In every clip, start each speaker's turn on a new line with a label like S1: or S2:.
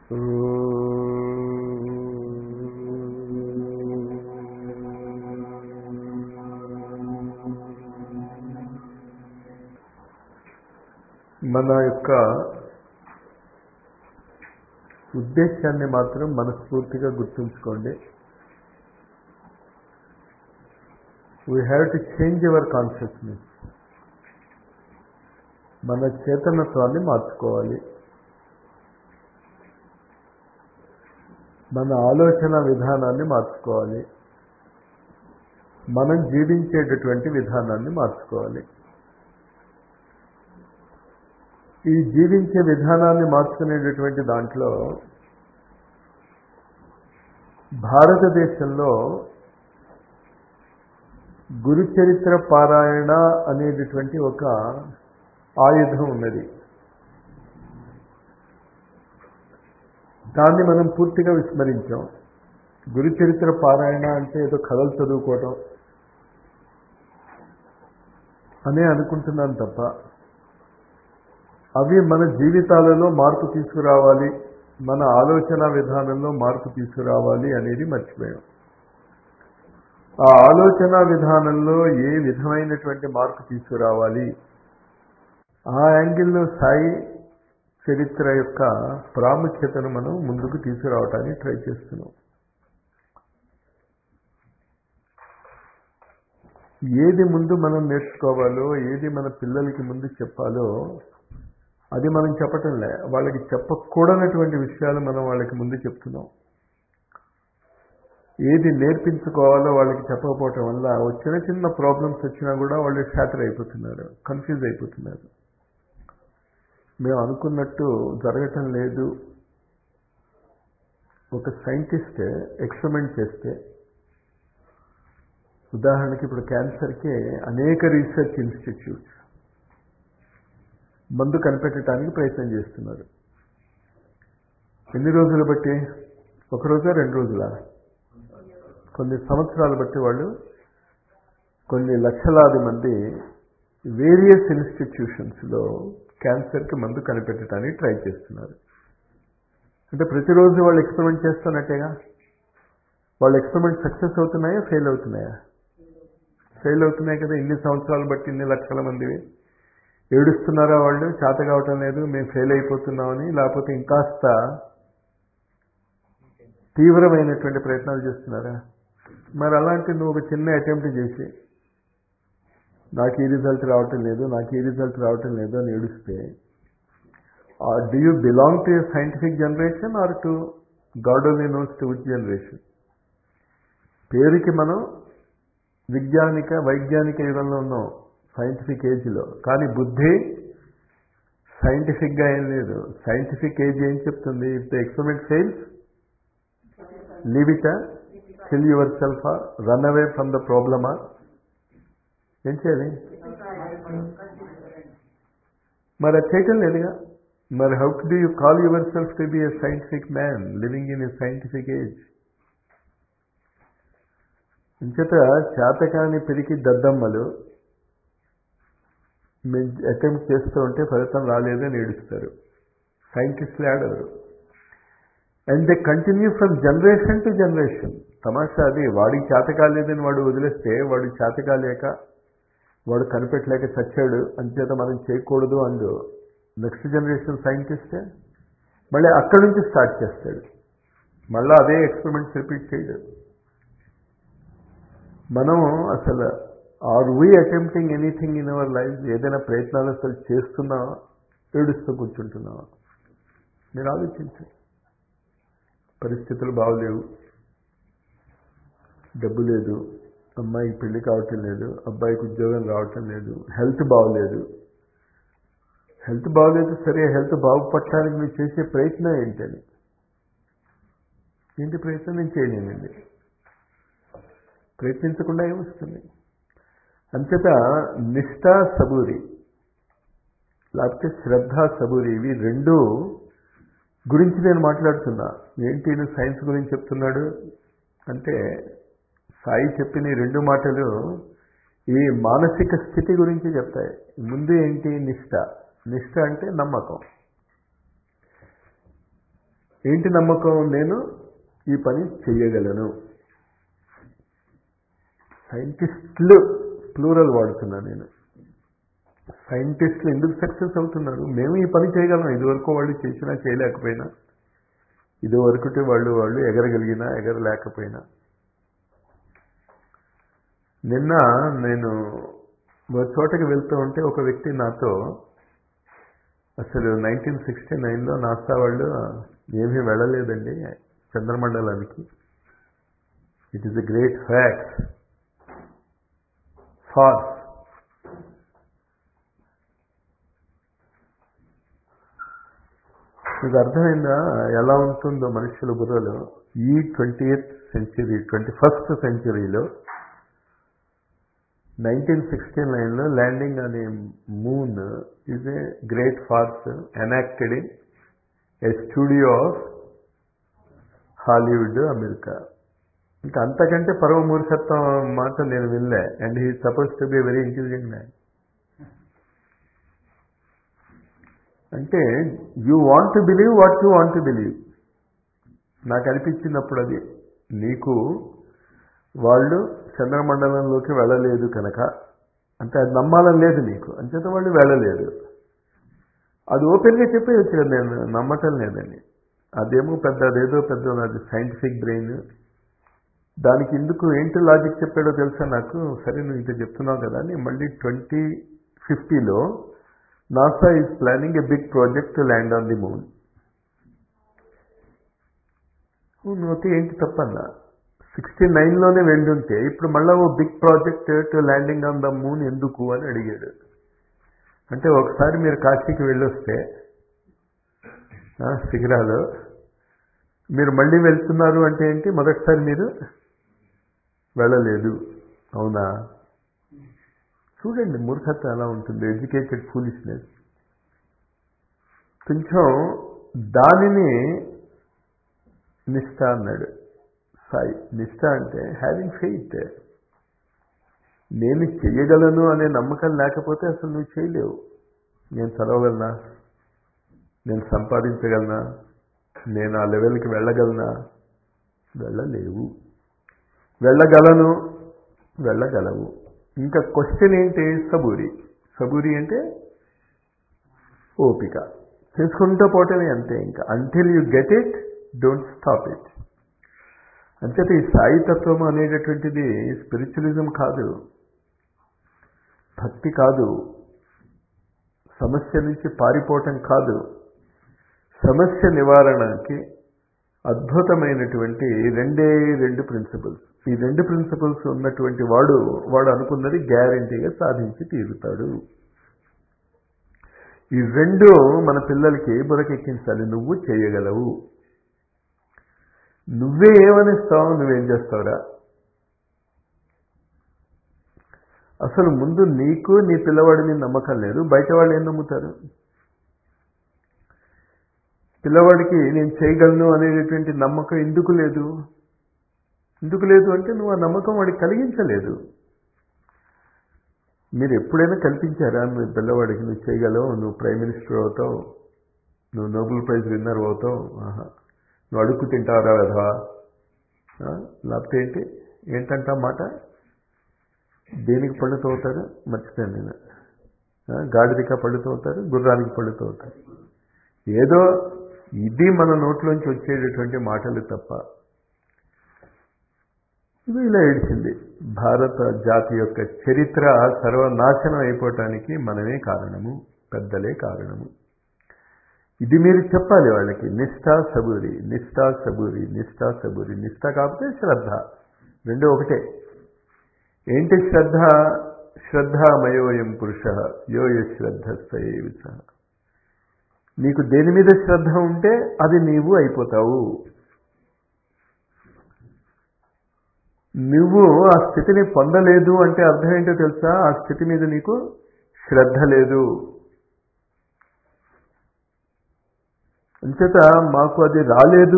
S1: మన యొక్క ఉద్దేశాన్ని మాత్రం మనస్ఫూర్తిగా గుర్తుంచుకోండి we have to change our consciousness మన చేతనత్వాన్ని మార్చుకోవాలి మన ఆలోచన విధానాన్ని మార్చుకోవాలి మనం జీవించేటటువంటి విధానాన్ని మార్చుకోవాలి ఈ జీవించే విధానాన్ని మార్చుకునేటటువంటి దాంట్లో భారతదేశంలో గురుచరిత్ర పారాయణ అనేటటువంటి ఒక ఆయుధం ఉన్నది దాన్ని మనం పూర్తిగా విస్మరించాం గురుచరిత్ర పారాయణ అంటే ఏదో కథలు చదువుకోవటం అనే అనుకుంటున్నాను తప్ప అవి మన జీవితాలలో మార్పు తీసుకురావాలి మన ఆలోచన విధానంలో మార్పు తీసుకురావాలి అనేది మర్చిపోయాం ఆ ఆలోచన విధానంలో ఏ విధమైనటువంటి మార్పు తీసుకురావాలి ఆ యాంగిల్లో సాయి చరిత్ర యొక్క ప్రాముఖ్యతను మనం ముందుకు తీసుకురావటానికి ట్రై చేస్తున్నాం ఏది ముందు మనం నేర్చుకోవాలో ఏది మన పిల్లలకి ముందు చెప్పాలో అది మనం చెప్పటంలే వాళ్ళకి చెప్పకూడనటువంటి విషయాలు మనం వాళ్ళకి ముందు చెప్తున్నాం ఏది నేర్పించుకోవాలో వాళ్ళకి చెప్పకపోవటం వల్ల చిన్న చిన్న ప్రాబ్లమ్స్ వచ్చినా కూడా వాళ్ళు షాటర్ అయిపోతున్నారు కన్ఫ్యూజ్ అయిపోతున్నారు మేము అనుకున్నట్టు జరగటం లేదు ఒక సైంటిస్ట్ ఎక్స్పెరిమెంట్ చేస్తే ఉదాహరణకి ఇప్పుడు క్యాన్సర్కి అనేక రీసెర్చ్ ఇన్స్టిట్యూట్స్ మందు కనిపెట్టడానికి ప్రయత్నం చేస్తున్నారు ఎన్ని రోజులు బట్టి ఒక రోజా రెండు రోజులా కొన్ని సంవత్సరాలు బట్టి వాళ్ళు కొన్ని లక్షలాది మంది వేరియస్ ఇన్స్టిట్యూషన్స్లో క్యాన్సర్కి మందు కనిపెట్టడానికి ట్రై చేస్తున్నారు అంటే ప్రతిరోజు వాళ్ళు ఎక్స్పెరిమెంట్ చేస్తున్నట్టేగా వాళ్ళ ఎక్స్పెరిమెంట్ సక్సెస్ అవుతున్నాయా ఫెయిల్ అవుతున్నాయా ఫెయిల్ అవుతున్నాయి కదా ఇన్ని సంవత్సరాలు బట్టి ఇన్ని లక్షల మందివి ఏడుస్తున్నారా వాళ్ళు చేత కావటం లేదు మేము ఫెయిల్ అయిపోతున్నామని లేకపోతే ఇంకాస్త తీవ్రమైనటువంటి ప్రయత్నాలు చేస్తున్నారా మరి అలాంటి నువ్వు ఒక చిన్న అటెంప్ట్ చేసి నాకు ఈ రిజల్ట్ రావటం లేదు నాకు ఈ రిజల్ట్ రావటం లేదు అని ఏడుస్తే do you belong to scientific generation or to God only knows to which generation పేరుకి మనం విజ్ఞానిక వైజ్ఞానిక యుగంలో ఉన్నాం సైంటిఫిక్ ఏజ్లో కానీ బుద్ధి సైంటిఫిక్గా ఏం లేదు సైంటిఫిక్ ఏజ్ ఏం చెప్తుంది if the experiment fails leave it kill yourself run away from the ప్రాబ్లమా ఏం చేయాలి మరి అది చేయటం లేదుగా మరి how do you call yourself to be a scientific man living in a scientific age ఇంచేత చేతకాని పెరిగి దద్దమ్మలు మేము అటెంప్ట్ చేస్తూ ఉంటే ఫలితం రాలేదని ఏడుస్తారు సైంటిస్టులు ఆడరు and they continue from generation to generation తమాషా అది వాడికి చేత కాలేదని వాడు వదిలేస్తే వాడు చేత కాలేక వాడు కనిపెట్టలేక చచ్చాడు అంచేత మనం చేయకూడదు అందు నెక్స్ట్ జనరేషన్ సైంటిస్టే మళ్ళీ అక్కడి నుంచి స్టార్ట్ చేస్తాడు మళ్ళీ అదే ఎక్స్పెరిమెంట్స్ రిపీట్ చేయడు మనం అసలు are we attempting anything in our life ఏదైనా ప్రయత్నాలు అసలు చేస్తున్నావా ఏడుస్తూ కూర్చుంటున్నావా మీరు ఆలోచించండి పరిస్థితులు బాగలేవు డబ్బు లేదు అమ్మాయికి పెళ్లి కావటం లేదు అబ్బాయికి ఉద్యోగం రావటం లేదు హెల్త్ బాగలేదు హెల్త్ బాగలేదు సరే హెల్త్ బాగుపడటానికి మీరు చేసే ప్రయత్నం ఏంటని ఏంటి ప్రయత్నం నేను చేయలేనండి ప్రయత్నించకుండా ఏమొస్తుంది అంతటా నిష్ఠ సబూరి లేకపోతే శ్రద్ధ సబూరి ఇవి రెండు గురించి నేను మాట్లాడుతున్నా ఏంటి నేను సైన్స్ గురించి చెప్తున్నాడు అంటే సాయి చెప్పిన ఈ రెండు మాటలు ఈ మానసిక స్థితి గురించి చెప్తాయి ముందు ఏంటి నిష్ఠ నిష్ఠ అంటే నమ్మకం ఏంటి నమ్మకం నేను ఈ పని చెయ్యగలను సైంటిస్టులు ప్లూరల్ వాడుతున్నా నేను సైంటిస్టులు ఎందుకు సక్సెస్ అవుతున్నారు మేము ఈ పని చేయగలం ఇదివరకు వాళ్ళు చేసినా చేయలేకపోయినా ఇదివరకుటి వాళ్ళు వాళ్ళు ఎగరగలిగినా ఎగరలేకపోయినా నిన్న నేను ఒక చోటకి వెళ్తూ ఉంటే ఒక వ్యక్తి నాతో అసలు నైన్టీన్ సిక్స్టీ నైన్లో నాసా వాళ్ళు ఏమీ వెళ్ళలేదండి చంద్రమండలానికి it is a great fact false మీకు అర్థమైందా ఎలా ఉంటుందో మనుషుల బుర్రలో ఈ twenty eighth century twenty first సెంచరీలో నైన్టీన్ సిక్స్టీ నైన్లో ల్యాండింగ్ అనే moon is a great farce enacted in a studio of Hollywood America ఇంకా అంతకంటే పరమ మూర్ఖత్వం మాట నేను వినలే and he suppose to be very intelligent man అంటే you want to believe what you want to believe నాకు అనిపించినప్పుడు అది నీకు వాళ్ళు చంద్రమండలంలోకి వెళ్ళలేదు కనుక అంటే అది నమ్మాలని లేదు నీకు అంచేత వాళ్ళు వెళ్ళలేదు అది ఓపెన్గా చెప్పేయచ్చు కదా నేను నమ్మటం లేదని అదేమో పెద్ద అదేదో పెద్ద అది సైంటిఫిక్ బ్రెయిన్ దానికి ఎందుకు ఏంటి లాజిక్ చెప్పాడో తెలుసా నాకు సరే నువ్వు ఇంత చెప్తున్నావు కదా అని మళ్ళీ ట్వంటీ ఫిఫ్టీలో NASA is planning a big project to land on the moon నువ్వు ఏంటి తప్పన్నా సిక్స్టీ నైన్లోనే వెళ్ళుంటే ఇప్పుడు మళ్ళీ ఓ big project to landing on the moon ఎందుకు అని అడిగాడు అంటే ఒకసారి మీరు కాశీకి వెళ్ళొస్తే శిఖరాలు మీరు మళ్ళీ వెళ్తున్నారు అంటే ఏంటి మొదటిసారి మీరు వెళ్ళలేదు అవునా చూడండి మూర్ఖత్వం ఎలా ఉంటుంది ఎడ్యుకేటెడ్ ఫూలిష్నెస్ కొంచెం దానిని నిష్ఠ అన్నాడు సాయి నిష్ఠ అంటే హ్యావింగ్ ఫెయిత్ నేను చెయ్యగలను అనే నమ్మకం లేకపోతే అసలు నువ్వు చేయలేవు నేను చదవగలనా నేను సంపాదించగలనా నేను ఆ లెవెల్కి వెళ్ళగలనా వెళ్ళలేవు వెళ్ళగలను వెళ్ళగలవు ఇంకా క్వశ్చన్ ఏంటి సబూరి సబూరి అంటే ఓపిక చేసుకుంటూ పోవటమే అంతే ఇంకా until you get it don't stop it అంచేత ఈ సాయితత్వం అనేటటువంటిది స్పిరిచువలిజం కాదు భక్తి కాదు సమస్య నుంచి పారిపోవటం కాదు సమస్య నివారణకి అద్భుతమైనటువంటి రెండే రెండు ప్రిన్సిపల్స్ ఈ రెండు ప్రిన్సిపల్స్ ఉన్నటువంటి వాడు వాడు అనుకున్నది గ్యారంటీగా సాధించి తీరుతాడు ఈ రెండు మన పిల్లలకి బురకెక్కించాలి నువ్వు చేయగలవు నువ్వే ఏమనిస్తావు నువ్వేం చేస్తావురా అసలు ముందు నీకు నీ పిల్లవాడి మీద నమ్మకం లేదు బయట వాళ్ళు ఏం నమ్ముతారు పిల్లవాడికి నేను చేయగలను అనేటటువంటి నమ్మకం ఎందుకు లేదు ఎందుకు లేదు అంటే నువ్వు ఆ నమ్మకం వాడికి కలిగించలేదు మీరు ఎప్పుడైనా కల్పించారా మీ పిల్లవాడికి నువ్వు చేయగలవు నువ్వు ప్రైమ్ మినిస్టర్ అవుతావు నువ్వు నోబెల్ ప్రైజ్ విన్నర్ అవుతావు ఆహా నువ్వు అడుక్కు తింటావురా వెధవా లేకపోతే ఏంటి ఏంటంటా మాట దేనికి పళ్ళు తోవుతారు మర్చిపోయాను నేను గాడిదిక పళ్ళు తోవుతారు గుర్రానికి పళ్ళు తోవుతారు ఏదో ఇది మన నోట్లోంచి వచ్చేటటువంటి మాటలు తప్ప ఇది ఇలా ఏడిచింది భారత జాతి యొక్క చరిత్ర సర్వనాశనం అయిపోవటానికి మనమే కారణము పెద్దలే కారణము ఇది మీరు చెప్పాలి వాళ్ళకి నిష్ఠా సబూరి నిష్ఠా సబూరి నిష్ఠా సబూరి నిష్ఠ కాకపోతే శ్రద్ధ రెండు ఒకటే ఏంటి శ్రద్ధ శ్రద్ధామయోయం పురుష యోయ శ్రద్ధ సహ నీకు దేని మీద శ్రద్ధ ఉంటే అది నీవు అయిపోతావు నువ్వు ఆ స్థితిని పొందలేదు అంటే అర్థం ఏంటో తెలుసా ఆ స్థితి మీద నీకు శ్రద్ధ లేదు అంచేత మాకు అది రాలేదు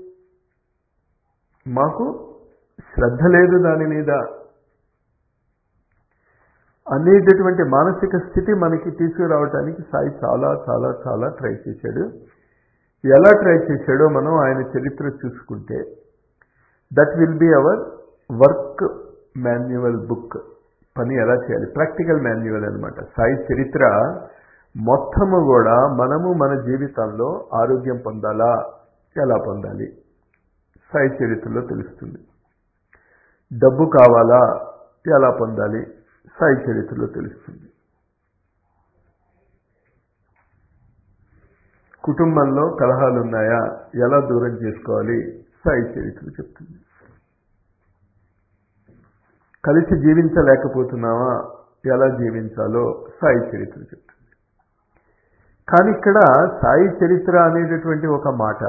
S1: మాకు శ్రద్ధ లేదు దాని మీద అనేటటువంటి మానసిక స్థితి మనకి తీసుకురావడానికి సాయి చాలా చాలా చాలా ట్రై చేశాడు ఎలా ట్రై చేశాడో మనం ఆయన చరిత్ర చూసుకుంటే that will be our work manual book పని ఎలా చేయాలి ప్రాక్టికల్ మాన్యువల్ అనమాట సాయి చరిత్ర మొత్తము కూడా మనము మన జీవితంలో ఆరోగ్యం పొందాలా ఎలా పొందాలి సాయి చరిత్రలో తెలుస్తుంది డబ్బు కావాలా ఎలా పొందాలి సాయి చరిత్రలో తెలుస్తుంది కుటుంబంలో కలహాలు ఉన్నాయా ఎలా దూరం చేసుకోవాలి సాయి చరిత్ర చెప్తుంది కలిసి జీవించలేకపోతున్నావా ఎలా జీవించాలో సాయి చరిత్ర చెప్తుంది కానీ ఇక్కడ సాయి చరిత్ర అనేటటువంటి ఒక మాట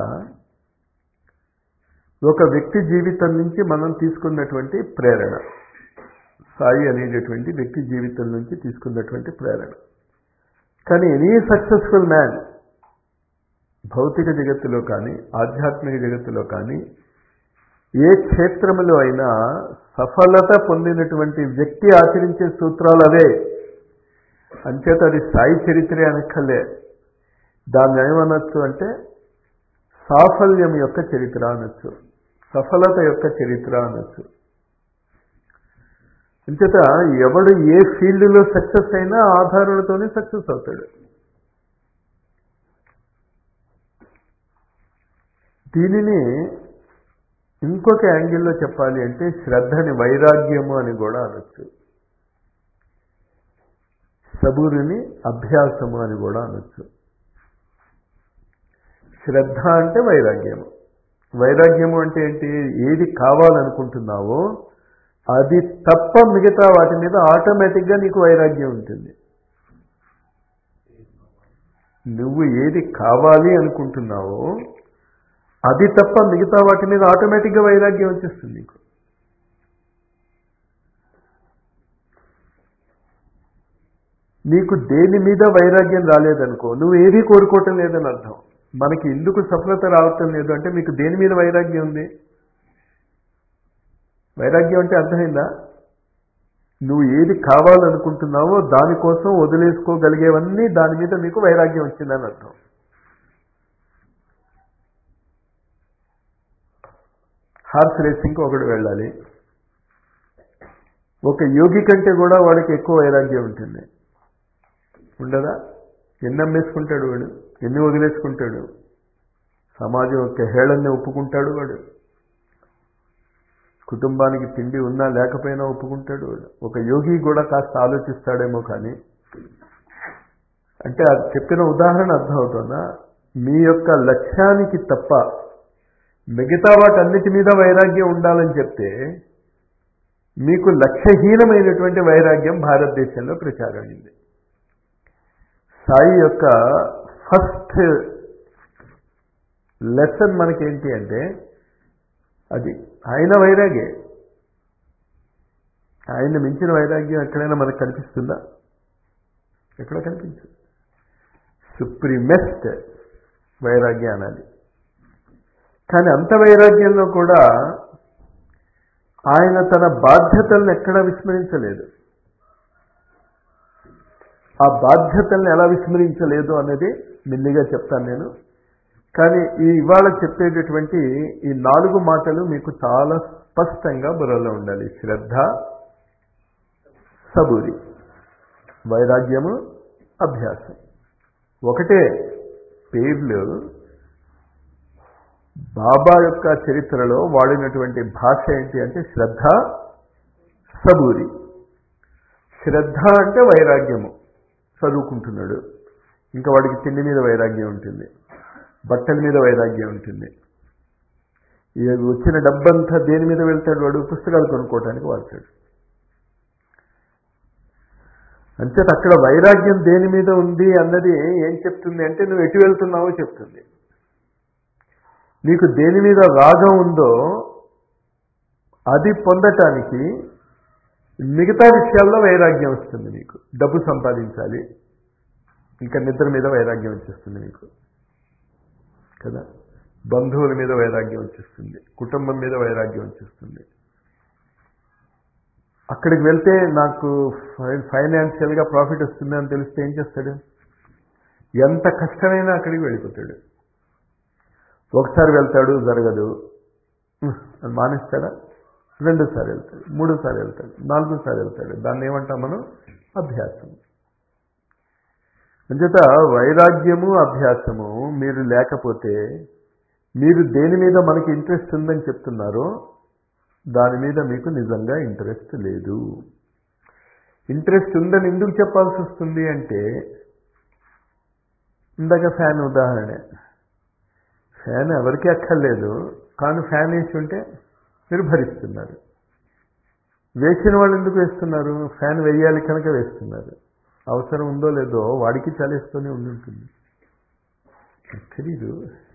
S1: ఒక వ్యక్తి జీవితం నుంచి మనం తీసుకున్నటువంటి ప్రేరణ సాయి అనేటటువంటి వ్యక్తి జీవితం నుంచి తీసుకున్నటువంటి ప్రేరణ కానీ ఎనీ సక్సెస్ఫుల్ మ్యాన్ భౌతిక జగత్తులో కానీ ఆధ్యాత్మిక జగత్తులో కానీ ఏ క్షేత్రములో అయినా సఫలత పొందినటువంటి వ్యక్తి ఆచరించే సూత్రాలు అవే అంచేత అది సాయి చరిత్రే అనక్కర్లే దాన్ని ఏమనొచ్చు అంటే సాఫల్యం యొక్క చరిత్ర అనొచ్చు సఫలత యొక్క చరిత్ర అనొచ్చు అంచేత ఎవడు ఏ ఫీల్డ్లో సక్సెస్ అయినా ఆధారాలతోనే సక్సెస్ అవుతాడు దీనిని ఇంకొక యాంగిల్లో చెప్పాలి అంటే శ్రద్ధని వైరాగ్యము అని కూడా అనొచ్చు సబూరిని అభ్యాసము అని కూడా అనొచ్చు శ్రద్ధ అంటే వైరాగ్యము వైరాగ్యము అంటే ఏంటి ఏది కావాలనుకుంటున్నావో అది తప్ప మిగతా వాటి మీద ఆటోమేటిక్గా నీకు వైరాగ్యం ఉంటుంది నువ్వు ఏది కావాలి అనుకుంటున్నావో అది తప్ప మిగతా వాటి మీద ఆటోమేటిక్గా వైరాగ్యం వచ్చేస్తుంది నీకు నీకు దేని మీద వైరాగ్యం రాలేదనుకో నువ్వు ఏది కోరుకోవటం లేదని అర్థం మనకి ఎందుకు సఫలత రావటం లేదు అంటే మీకు దేని మీద వైరాగ్యం ఉంది వైరాగ్యం అంటే అర్థమైందా నువ్వు ఏది కావాలనుకుంటున్నావో దానికోసం వదిలేసుకోగలిగేవన్నీ దాని మీద మీకు వైరాగ్యం వచ్చిందని అర్థం హార్స్ రేసింగ్కి ఒకడు వెళ్ళాలి ఒక యోగి కంటే కూడా వాడికి ఎక్కువ వైరాగ్యం ఉంటుంది ఉండదా ఎన్ని అమ్మేసుకుంటాడు వాడు ఎన్ని వదిలేసుకుంటాడు సమాజం యొక్క హేళన్ని ఒప్పుకుంటాడు వాడు కుటుంబానికి తిండి ఉన్నా లేకపోయినా ఒప్పుకుంటాడు వాడు ఒక యోగి కూడా కాస్త ఆలోచిస్తాడేమో కానీ అంటే అది చెప్పిన ఉదాహరణ అర్థమవుతుందా మీ యొక్క లక్ష్యానికి తప్ప మిగతా వాటన్నిటి మీద వైరాగ్యం ఉండాలని చెప్తే మీకు లక్ష్యహీనమైనటువంటి వైరాగ్యం భారతదేశంలో ప్రచారం అయింది సాయి యొక్క ఫస్ట్ లెసన్ మనకేంటి అంటే అది ఆయన వైరాగ్యే ఆయన మించిన వైరాగ్యం ఎక్కడైనా మనకు కనిపిస్తుందా ఎక్కడ కనిపించదు సుప్రీమెస్ట్ వైరాగ్యం అనాలి కానీ అంత వైరాగ్యంలో కూడా ఆయన తన బాధ్యతలను ఎక్కడా విస్మరించలేదు ఆ బాధ్యతల్ని ఎలా విస్మరించలేదు అనేది మెల్లిగా చెప్తాను నేను కానీ ఈ ఇవాళ చెప్పేటటువంటి ఈ నాలుగు మాటలు మీకు చాలా స్పష్టంగా బుర్రలో ఉండాలి శ్రద్ధ సబూరి వైరాగ్యము అభ్యాసం ఒకటే పేర్లు బాబా యొక్క చరిత్రలో వాడినటువంటి భాష ఏంటి అంటే శ్రద్ధ సబూరి శ్రద్ధ అంటే వైరాగ్యము చదువుకుంటున్నాడు ఇంకా వాడికి తిండి మీద వైరాగ్యం ఉంటుంది బట్టల మీద వైరాగ్యం ఉంటుంది ఇక వచ్చిన డబ్బంతా దేని మీద వెళ్తాడు వాడు పుస్తకాలు కొనుక్కోవడానికి వాడతాడు అంచేత అక్కడ వైరాగ్యం దేని మీద ఉంది అన్నది ఏం చెప్తుంది అంటే నువ్వు ఎటు వెళ్తున్నావో చెప్తుంది నీకు దేని మీద రాగం ఉందో అది పొందటానికి మిగతా విషయాల్లో వైరాగ్యం వస్తుంది నీకు డబ్బు సంపాదించాలి ఇంకా నిద్ర మీద వైరాగ్యం వచ్చేస్తుంది నీకు కదా బంధువుల మీద వైరాగ్యం వచ్చేస్తుంది కుటుంబం మీద వైరాగ్యం వచ్చేస్తుంది అక్కడికి వెళ్తే నాకు ఫైనాన్షియల్గా ప్రాఫిట్ వస్తుంది అని తెలిస్తే ఏం చేస్తాడు ఎంత కష్టమైనా అక్కడికి వెళ్ళిపోతాడు ఒకసారి వెళ్తాడు జరగదు అది మానేస్తాడా రెండోసారి వెళ్తాడు మూడోసారి వెళ్తాడు నాలుగోసారి వెళ్తాడు దాన్ని ఏమంటాం మనం అభ్యాసం అంచేత వైరాగ్యము అభ్యాసము మీరు లేకపోతే మీరు దేని మీద మనకి ఇంట్రెస్ట్ ఉందని చెప్తున్నారో దాని మీద మీకు నిజంగా ఇంట్రెస్ట్ లేదు ఇంట్రెస్ట్ ఉందని ఎందుకు చెప్పాల్సి వస్తుంది అంటే ఇందాక ఫ్యాన్ ఉదాహరణ ఫ్యాన్ ఎవరికి అక్కర్లేదు కానీ ఫ్యాన్ వేసి ఉంటే మీరు భరిస్తున్నారు వేసిన వాళ్ళు ఎందుకు వేస్తున్నారు ఫ్యాన్ వేయాలి కనుక వేస్తున్నారు అవసరం ఉందో లేదో వాడికి చలేస్తూనే ఉండి ఉంటుంది తెలీదు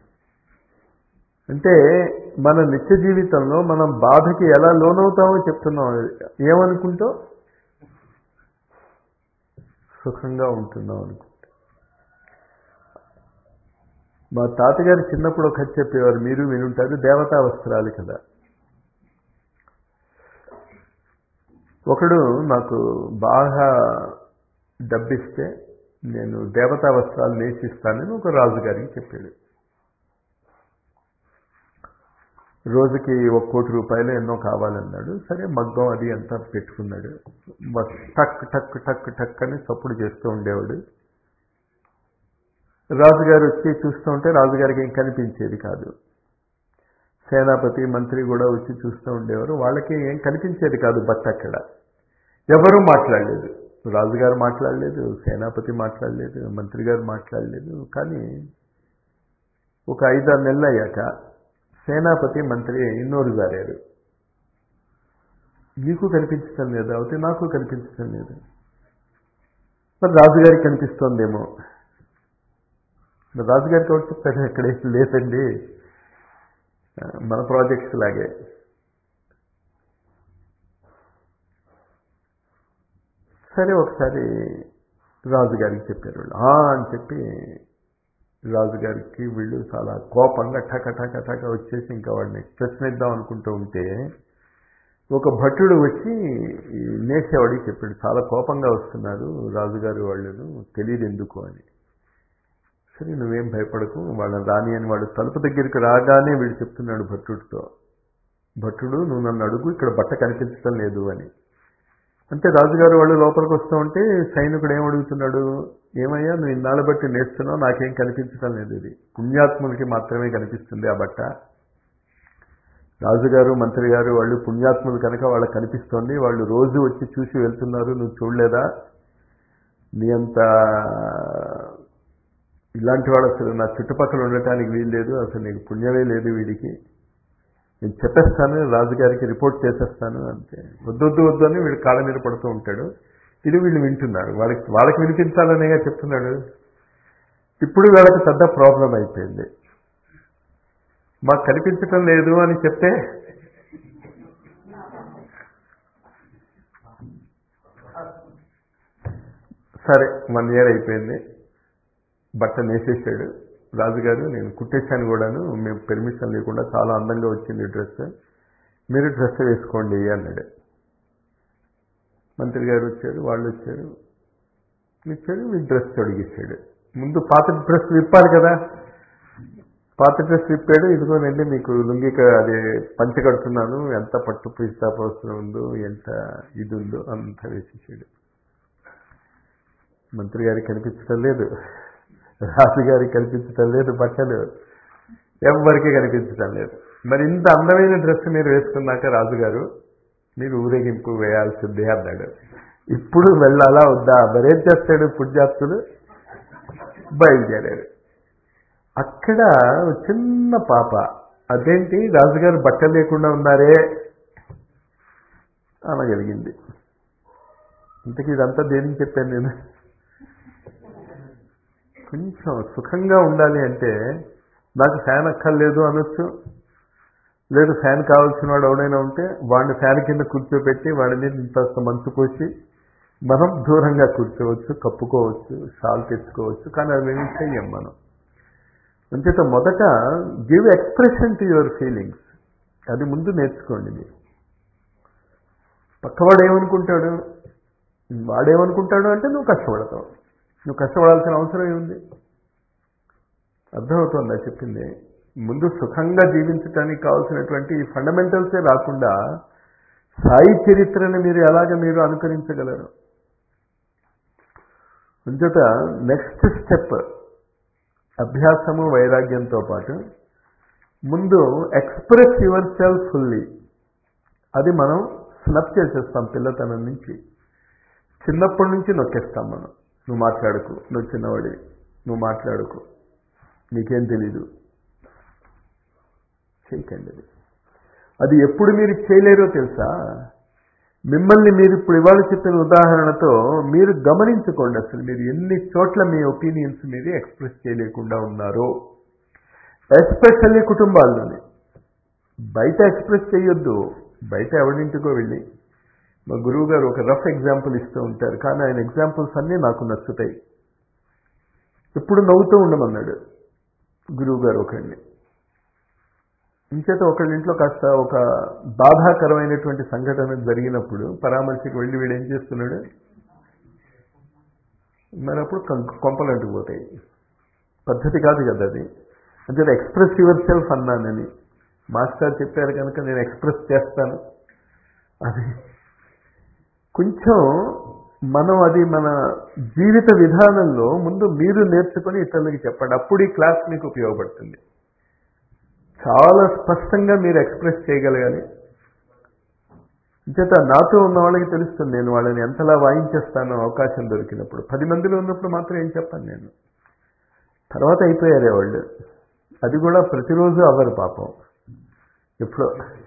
S1: అంటే మన నిత్య జీవితంలో మనం బాధకి ఎలా లోనవుతామో చెప్తున్నాం ఏమనుకుంటూ సుఖంగా ఉంటున్నాం అనుకుంటా మా తాతగారు చిన్నప్పుడు ఒక కథ చెప్పేవారు మీరు వినుంటారు దేవతా వస్త్రాలు కదా ఒకడు నాకు బాగా డబ్బిస్తే నేను దేవతా వస్త్రాలు నేసిస్తానని ఒక రాజుగారికి చెప్పాడు రోజుకి ఒక కోటి రూపాయలు ఎన్నో కావాలన్నాడు సరే మగ్గం అది అంతా పెట్టుకున్నాడు టక్ టక్ టక్ టక్ అని చప్పుడు చేస్తూ ఉండేవాడు రాజుగారు వచ్చి చూస్తూ ఉంటే రాజుగారికి ఏం కనిపించేది కాదు సేనాపతి మంత్రి కూడా వచ్చి చూస్తూ ఉండేవారు వాళ్ళకి ఏం కనిపించేది కాదు బట్ట అక్కడ ఎవరూ మాట్లాడలేదు రాజుగారు మాట్లాడలేదు సేనాపతి మాట్లాడలేదు మంత్రి గారు మాట్లాడలేదు కానీ ఒక ఐదారు నెలలు అయ్యాక సేనాపతి మంత్రి నోరు జారారు నీకు కనిపించటం లేదు అయితే నాకు కనిపించటం లేదు మరి రాజుగారికి కనిపిస్తోందేమో రాజుగారికి ఎవరు చెప్తారు ఎక్కడే లేదండి మన ప్రాజెక్ట్స్ లాగే సరే ఒకసారి రాజుగారికి చెప్పారు వాళ్ళు అని చెప్పి రాజుగారికి వీళ్ళు చాలా కోపంగా ఠక ఠక ఠక వచ్చేసి ఇంకా వాడిని ప్రశ్నిద్దాం అనుకుంటూ ఉంటే ఒక భటుడు వచ్చి నేసేవాడికి చెప్పాడు చాలా కోపంగా వస్తున్నారు రాజుగారు వాళ్ళు తెలియదు ఎందుకు అని సరే నువ్వేం భయపడకు వాళ్ళని రాని అని వాడు తలుపు దగ్గరికి రాగానే వీడు చెప్తున్నాడు భట్టుడితో భట్టుడు నువ్వు నన్ను అడుగు ఇక్కడ బట్ట కనిపించడం లేదు అని అంటే రాజుగారు వాళ్ళు లోపలికి వస్తూ ఉంటే సైనికుడు ఏం అడుగుతున్నాడు ఏమయ్యా నువ్వు ఇన్నాళ్ళ బట్టి నేస్తున్నావు నాకేం కనిపించడం లేదు ఇది పుణ్యాత్ములకి మాత్రమే కనిపిస్తుంది ఆ బట్ట రాజుగారు మంత్రి గారు వాళ్ళు పుణ్యాత్ములు కనుక వాళ్ళకి కనిపిస్తోంది వాళ్ళు రోజు వచ్చి చూసి వెళ్తున్నారు నువ్వు చూడలేదా నీ అంత ఇలాంటి వాడు అసలు నా చుట్టుపక్కల ఉండటానికి వీలు లేదు అసలు నీకు పుణ్యమే లేదు వీడికి నేను చెప్పేస్తాను రాజుగారికి రిపోర్ట్ చేసేస్తాను అంతే వద్దొద్దు వద్దు అని వీడు కాళ్ళ మీద పడుతూ ఉంటాడు ఇది వీళ్ళు వింటున్నారు వాళ్ళకి వాళ్ళకి వినిపించాలనేగా చెప్తున్నాడు ఇప్పుడు వీళ్ళకి పెద్ద ప్రాబ్లం అయిపోయింది మాకు కనిపించటం లేదు అని చెప్తే సరే వన్ ఇయర్ అయిపోయింది బట్ట నేసేసాడు రాజుగారు నేను కుట్టేశాను కూడాను మేము పెర్మిషన్ లేకుండా చాలా అందంగా వచ్చింది డ్రెస్ మీరు డ్రెస్ వేసుకోండి అన్నాడు మంత్రి గారు వచ్చారు వాళ్ళు వచ్చారు ఇచ్చాడు మీ డ్రెస్ తొడిగిస్తాడు ముందు పాత డ్రెస్ విప్పాలి కదా పాత డ్రెస్ విప్పాడు ఇదిగోనండి మీకు లుంగిక అదే పంచ కడుతున్నాను ఎంత పట్టు పిస్తాపవసరం ఉందో ఎంత ఇది ఉందో అంత వేసేసాడు మంత్రి గారికి కనిపించడం లేదు రాజుగారికి కనిపించటం లేదు బట్టలు ఎవరికి కనిపించటం లేదు మరి ఇంత అందమైన డ్రెస్ మీరు వేసుకున్నాక రాజుగారు మీరు ఊరేగింపు వేయాల్సిందే అన్నాడు ఇప్పుడు వెళ్ళాలా వద్దా మరేం చేస్తాడు పుణ్యాత్తుడు బయలుదేరాడు అక్కడ చిన్న పాప అదేంటి రాజుగారు బట్టలు లేకుండా ఉన్నారే అనగలిగింది ఇంతకీ ఇదంతా దేనికి చెప్పాను నేను కొంచెం సుఖంగా ఉండాలి అంటే నాకు ఫ్యాన్ అక్కర్లేదు అనొచ్చు లేదు ఫ్యాన్ కావాల్సిన వాడు ఎవడైనా ఉంటే వాడిని ఫ్యాన్ కింద కూర్చోబెట్టి వాడి మీద ఇంత మంచు పోసి మనం దూరంగా కూర్చోవచ్చు కప్పుకోవచ్చు షాల్ తెచ్చుకోవచ్చు కానీ అవి ఏమి చెయ్యం మనం అంచేత మొదట give expression to your feelings అది ముందు నేర్చుకోండి మీరు పక్కవాడు ఏమనుకుంటాడు వాడేమనుకుంటాడు అంటే నువ్వు కష్టపడతావు నువ్వు కష్టపడాల్సిన అవసరం ఏముంది అర్థమవుతుందా చెప్పింది ముందు సుఖంగా జీవించడానికి కావాల్సినటువంటి ఫండమెంటల్సే రాకుండా సాయి చరిత్రను మీరు ఎలాగ మీరు అనుకరించగలరు అంచేత నెక్స్ట్ స్టెప్ అభ్యాసము వైరాగ్యంతో పాటు ముందు ఎక్స్ప్రెస్ యువర్ సెల్ఫ్ ఫుల్లీ అది మనం స్నప్ చేసేస్తాం పిల్లతనం నుంచి చిన్నప్పటి నుంచి నొక్కేస్తాం మనం నువ్వు మాట్లాడుకు నువ్వు చిన్నవాడి నువ్వు మాట్లాడుకు నీకేం తెలీదు చేయకండి అది అది ఎప్పుడు మీరు చేయలేరో తెలుసా మిమ్మల్ని మీరు ఇప్పుడు ఇవాళ చెప్పిన ఉదాహరణతో మీరు గమనించుకోండి అసలు మీరు ఎన్ని చోట్ల మీ ఒపీనియన్స్ మీరు ఎక్స్ప్రెస్ చేయలేకుండా ఉన్నారో ఎస్పెషల్లీ కుటుంబాల్లోనే బయట ఎక్స్ప్రెస్ చేయొద్దు బయట ఎవరింటికో వెళ్ళి మా గురువు గారు ఒక రఫ్ ఎగ్జాంపుల్ ఇస్తూ ఉంటారు కానీ ఆయన ఎగ్జాంపుల్స్ అన్నీ నాకు నచ్చుతాయి ఎప్పుడు నవ్వుతూ ఉండమన్నాడు గురువు గారు ఒకడిని ఇంచేత ఒకళ్ళ ఇంట్లో కాస్త ఒక బాధాకరమైనటువంటి సంఘటన జరిగినప్పుడు పరామర్శకు వెళ్ళి వీడు ఏం చేస్తున్నాడు మరి అప్పుడు కొంపలు అంటుకుపోతాయి పద్ధతి కాదు కదా అది అంటే ఎక్స్ప్రెస్ యువర్ సెల్ఫ్ అన్నానని మాస్టర్ చెప్పారు కనుక నేను ఎక్స్ప్రెస్ చేస్తాను అది కొంచెం మనం అది మన జీవిత విధానంలో ముందు మీరు నేర్చుకొని ఇతరులకి చెప్పండి అప్పుడు ఈ క్లాస్ మీకు ఉపయోగపడుతుంది చాలా స్పష్టంగా మీరు ఎక్స్ప్రెస్ చేయగలగాలి చేత నాతో ఉన్న వాళ్ళకి తెలుస్తుంది నేను వాళ్ళని ఎంతలా వాయించేస్తానో అవకాశం దొరికినప్పుడు పది మందిలో ఉన్నప్పుడు మాత్రం ఏం చెప్పాను నేను తర్వాత అయిపోయారే వాళ్ళు అది కూడా ప్రతిరోజు అవ్వరు పాపం ఎప్పుడో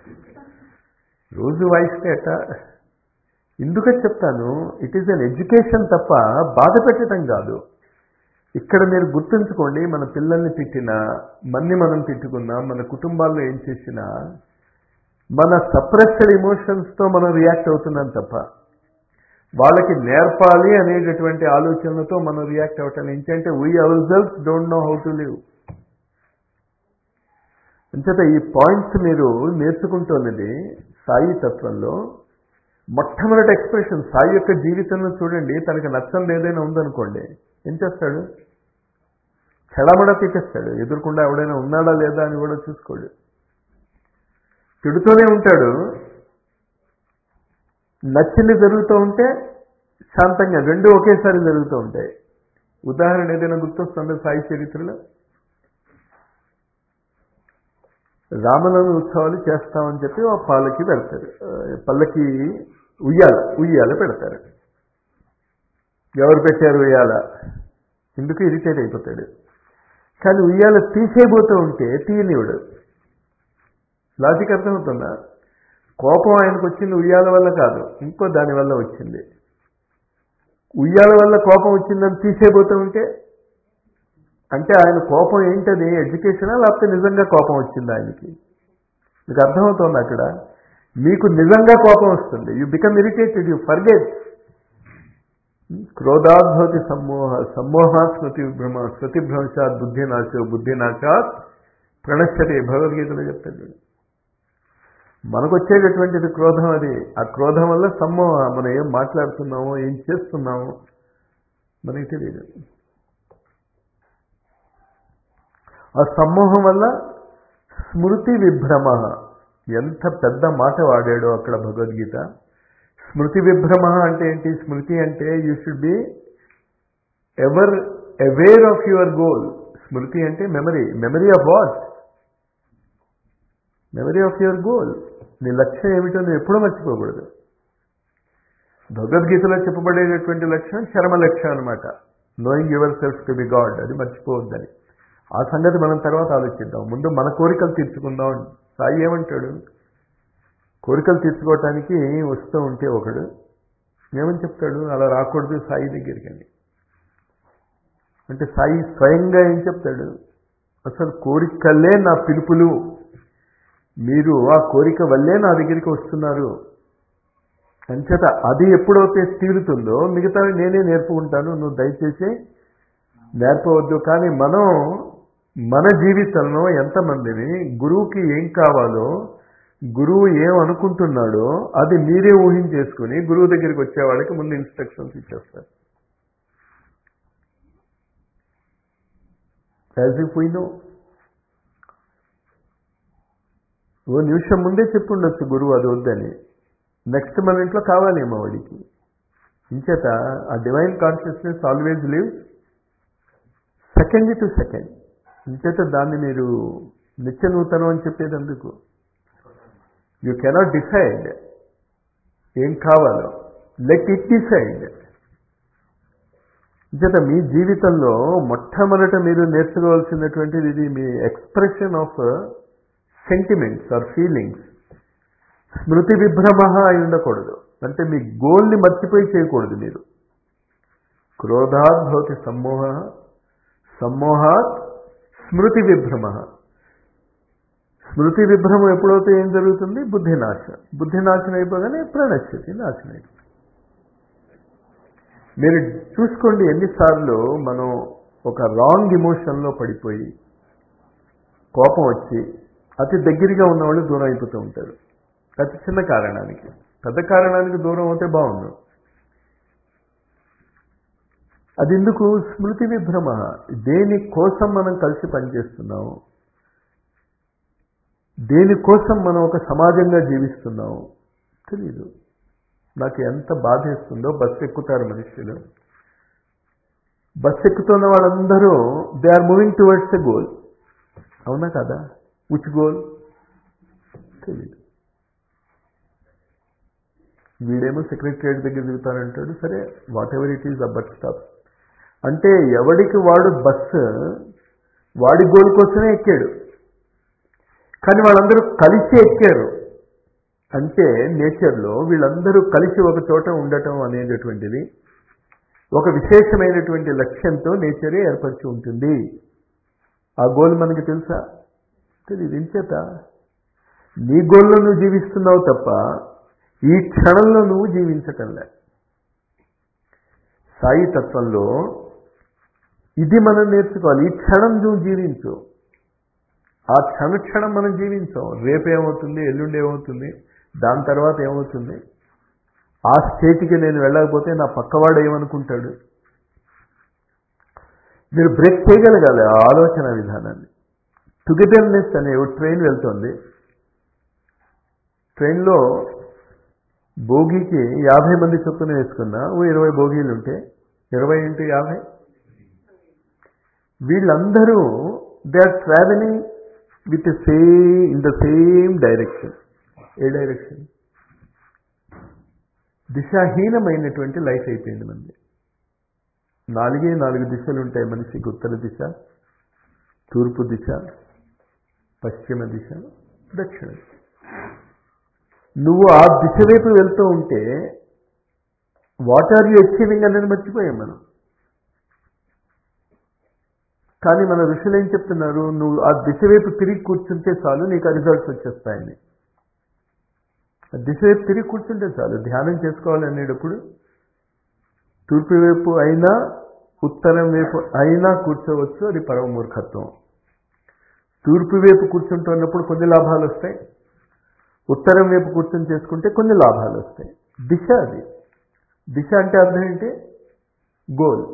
S1: రోజు వాయిస్తే ఎట్ట ఎందుకని చెప్తాను ఇట్ ఈస్ అన్ ఎడ్యుకేషన్ తప్ప బాధ పెట్టడం కాదు ఇక్కడ మీరు గుర్తుంచుకోండి మన పిల్లల్ని తిట్టినా మన్ని మనం తిట్టుకున్నా మన కుటుంబాల్లో ఏం చేసినా మన సప్రెస్డ్ ఎమోషన్స్తో మనం రియాక్ట్ అవుతున్నాం తప్ప వాళ్ళకి నేర్పాలి అనేటటువంటి ఆలోచనలతో మనం రియాక్ట్ అవ్వటం ఏంటంటే we ourself don't know how to live అంచేత ఈ పాయింట్స్ మీరు నేర్చుకుంటున్నది సాయి తత్వంలో మొట్టమొదటి ఎక్స్ప్రెషన్ సాయి యొక్క జీవితంలో చూడండి తనకి నచ్చంది ఏదైనా ఉందనుకోండి ఏం చేస్తాడు చెడమడ తిట్టేస్తాడు ఎదురుకుండా ఎవడైనా ఉన్నాడా లేదా అని కూడా చూసుకోడు తిడుతూనే ఉంటాడు నచ్చింది జరుగుతూ ఉంటే శాంతంగా రెండు ఒకేసారి జరుగుతూ ఉంటాయి ఉదాహరణ ఏదైనా గుర్తొస్తుందా సాయి చరిత్రలో రామనవమి ఉత్సవాలు చేస్తామని చెప్పి ఆ పాలకి పెడతారు పల్లకి ఉయ్యాల ఉయ్యాల పెడతారు ఎవరు పెట్టారు ఉయ్యాల ఎందుకు ఇరిటేట్ అయిపోతాడు కానీ ఉయ్యాల తీసేయబోతూ ఉంటే తీయనివాడు లాజిక్ అర్థమవుతుందా కోపం ఆయనకు వచ్చింది ఉయ్యాల వల్ల కాదు ఇంకో దాని వల్ల వచ్చింది ఉయ్యాల వల్ల కోపం వచ్చిందని తీసేయబోతూ ఉంటే అంటే ఆయన కోపం ఏంటది ఎడ్యుకేషనా లేకపోతే నిజంగా కోపం వచ్చింది ఆయనకి మీకు అర్థమవుతోంది అక్కడ మీకు నిజంగా కోపం వస్తుంది you become irritated you forget క్రోధాద్భవతి సమ్మోహ సమ్మోహ స్మృతి భ్రమ స్మృతి భ్రంశాత్ బుద్ధినాశో బుద్ధినాశాత్ ప్రణశ్యతే భగవద్గీతలో చెప్తాడు మనకు వచ్చేటటువంటిది క్రోధం అది ఆ క్రోధం వల్ల సమ్మోహ మనం ఏం మాట్లాడుతున్నామో ఏం చేస్తున్నామో మనకి తెలియదు ఆ సమ్మోహం వల్ల స్మృతి విభ్రమ ఎంత పెద్ద మాట వాడాడో అక్కడ భగవద్గీత స్మృతి విభ్రమ అంటే ఏంటి స్మృతి అంటే you should be ever aware of your goal స్మృతి అంటే memory memory of what memory of your goal నీ లక్ష్యం ఏమిటో నువ్వు ఎప్పుడూ మర్చిపోకూడదు భగవద్గీతలో చెప్పబడేటటువంటి లక్ష్యం చరమ లక్ష్యం అనమాట knowing yourself to be God అది మర్చిపోవద్దని ఆ సంగతి మనం తర్వాత ఆలోచిద్దాం ముందు మన కోరికలు తీర్చుకుందాం సాయి ఏమంటాడు కోరికలు తీర్చుకోవటానికి వస్తూ ఉంటే ఒకడు ఏమని చెప్తాడు అలా రాకూడదు సాయి దగ్గరికి అని అంటే సాయి స్వయంగా ఏం చెప్తాడు అసలు కోరికలే నా పిలుపులు మీరు ఆ కోరిక వల్లే నా దగ్గరికి వస్తున్నారు అంచేత అది ఎప్పుడైతే తీరుతుందో మిగతావి నేనే నేర్పుకుంటాను నువ్వు దయచేసి నేర్పవద్దు కానీ మనం మన జీవితంలో ఎంతమందిని గురువుకి ఏం కావాలో గురువు ఏం అనుకుంటున్నాడో అది మీరే ఊహించేసుకుని గురువు దగ్గరికి వచ్చే వాళ్ళకి ముందు ఇన్స్ట్రక్షన్స్ ఇచ్చేస్తారు యాజ్ ఇఫ్ వీ నో ఓ నిమిషం ముందే చెప్పుండొచ్చు గురువు అది వద్దని నెక్స్ట్ మన ఇంట్లో కావాలేమో వాడికి ఇంచేత ఆ divine consciousness always live second to second ఇంచేత దాన్ని మీరు నిత్య నూతనం అని చెప్పేది అందుకు యూ కెనాట్ డిసైడ్ ఏం కావాలో లెట్ ఇట్ డిసైడ్ ఇంచేత మీ జీవితంలో మొట్టమొదట మీరు నేర్చుకోవాల్సినటువంటిది ఇది మీ expression of sentiments or feelings స్మృతి విభ్రమ అయి ఉండకూడదు అంటే మీ గోల్ని మర్చిపోయి చేయకూడదు మీరు క్రోధాత్ భవతి సమ్మోహ సమ్మోహాత్ స్మృతి విభ్రమ స్మృతి విభ్రమం ఎప్పుడైతే ఏం జరుగుతుంది బుద్ధి నాశనం బుద్ధి నాశనం అయిపోగానే ప్రణశ్యతి నాశనం అయిపోతుంది మీరు చూసుకోండి ఎన్నిసార్లు మనం ఒక రాంగ్ ఇమోషన్లో పడిపోయి కోపం వచ్చి అతి దగ్గరగా ఉన్నవాళ్ళు దూరం అయిపోతూ ఉంటారు అతి చిన్న కారణానికి పెద్ద కారణానికి దూరం అవుతే బాగుండు అది ఎందుకు స్మృతి విభ్రమ దేని కోసం మనం కలిసి పనిచేస్తున్నాము దేనికోసం మనం ఒక సమాజంగా జీవిస్తున్నాము తెలీదు నాకు ఎంత బాధేస్తుందో బస్సు ఎక్కుతారు మనుషులు బస్సు ఎక్కుతున్న వాళ్ళందరూ they are moving towards a goal అవునా కదా విచ్ గోల్ తెలీదు వీడేమో సెక్రటరియట్ దగ్గర దిగుతానంటాడు సరే whatever it is a bus stop అంటే ఎవడికి వాడు బస్సు వాడి గోల్ కోసమే ఎక్కాడు కానీ వాళ్ళందరూ కలిసి ఎక్కారు అంటే నేచర్లో వీళ్ళందరూ కలిసి ఒక చోట ఉండటం అనేటటువంటిది ఒక విశేషమైనటువంటి లక్ష్యంతో నేచరే ఏర్పరిచి ఉంటుంది ఆ గోల్ మనకి తెలుసా తెలియదు ఇంచేత నీ గోల్లో నువ్వు జీవిస్తున్నావు తప్ప ఈ క్షణంలో నువ్వు జీవించటంలే సాయి తత్వంలో ఇది మనం నేర్చుకోవాలి ఈ క్షణం నువ్వు జీవించు ఆ క్షణ క్షణం మనం జీవించాం రేపు ఏమవుతుంది ఎల్లుండి ఏమవుతుంది దాని తర్వాత ఏమవుతుంది ఆ స్టేట్కి నేను వెళ్ళకపోతే నా పక్కవాడు ఏమనుకుంటాడు మీరు బ్రేక్ చేయగలగాలి ఆ ఆలోచన విధానాన్ని టుగెదర్నెస్ అనే ఒక ట్రైన్ వెళ్తుంది ట్రైన్లో భోగికి యాభై మంది చొప్పున వేసుకున్నా ఓ ఇరవై భోగీలు ఉంటే ఇరవై ఇంటూ యాభై వీళ్ళందరూ they are travelling with same in the same direction ఏ డైరెక్షన్ దిశాహీనమైనటువంటి లైఫ్ అయిపోయింది మంది నాలుగే నాలుగు దిశలు ఉంటాయి మనిషికి ఉత్తర దిశ తూర్పు దిశ పశ్చిమ దిశ దక్షిణ దిశ నువ్వు ఆ దిశ వైపు వెళ్తూ ఉంటే వాట్ ఆర్ యూ అచీవింగ్ అనేది మర్చిపోయాం మనం కానీ మన ఋషులు ఏం చెప్తున్నారు నువ్వు ఆ దిశ వైపు తిరిగి కూర్చుంటే చాలు నీకు ఆ రిజల్ట్స్ వచ్చేస్తాయని ఆ దిశ వైపు తిరిగి కూర్చుంటే చాలు ధ్యానం చేసుకోవాలి అనేటప్పుడు తూర్పు వైపు అయినా ఉత్తరం వైపు అయినా కూర్చోవచ్చు అది పరమ మూర్ఖత్వం తూర్పు వైపు కూర్చుంటున్నప్పుడు కొన్ని లాభాలు వస్తాయి ఉత్తరం వైపు కూర్చొని చేసుకుంటే కొన్ని లాభాలు వస్తాయి దిశ అది దిశ అంటే అర్థం ఏంటి గోల్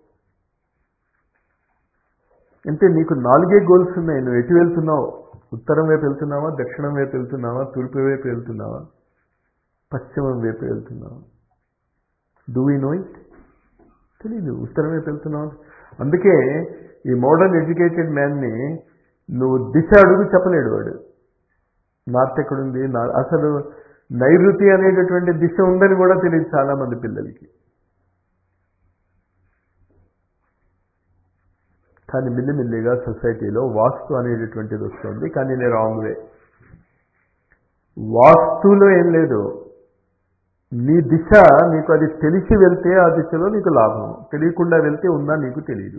S1: అంటే నీకు నాలుగే గోల్స్ ఉన్నాయి నువ్వు ఎటు వెళ్తున్నావు ఉత్తరం వైపు వెళ్తున్నావా దక్షిణం వైపు వెళ్తున్నావా తూర్పు వైపు వెళ్తున్నావా పశ్చిమం వైపు వెళ్తున్నావా డూ వీ నో ఇట్ తెలీదు ఉత్తరం వైపు వెళ్తున్నావు అందుకే ఈ మోడర్న్ ఎడ్యుకేటెడ్ మ్యాన్ని నువ్వు దిశ అడుగు చెప్పలేడు వాడు నార్త్ ఎక్కడుంది నా- అసలు నైరుతి అనేటటువంటి దిశ ఉందని కూడా తెలియదు చాలా మంది పిల్లలకి కానీ మిల్లిమిల్లిగా సొసైటీలో వాస్తు అనేటటువంటిది వస్తుంది కానీ నేను రాంగ్ వే వాస్తులో ఏం లేదు నీ దిశ నీకు అది తెలిసి వెళ్తే ఆ దిశలో నీకు లాభం తెలియకుండా వెళ్తే ఉందా నీకు తెలియదు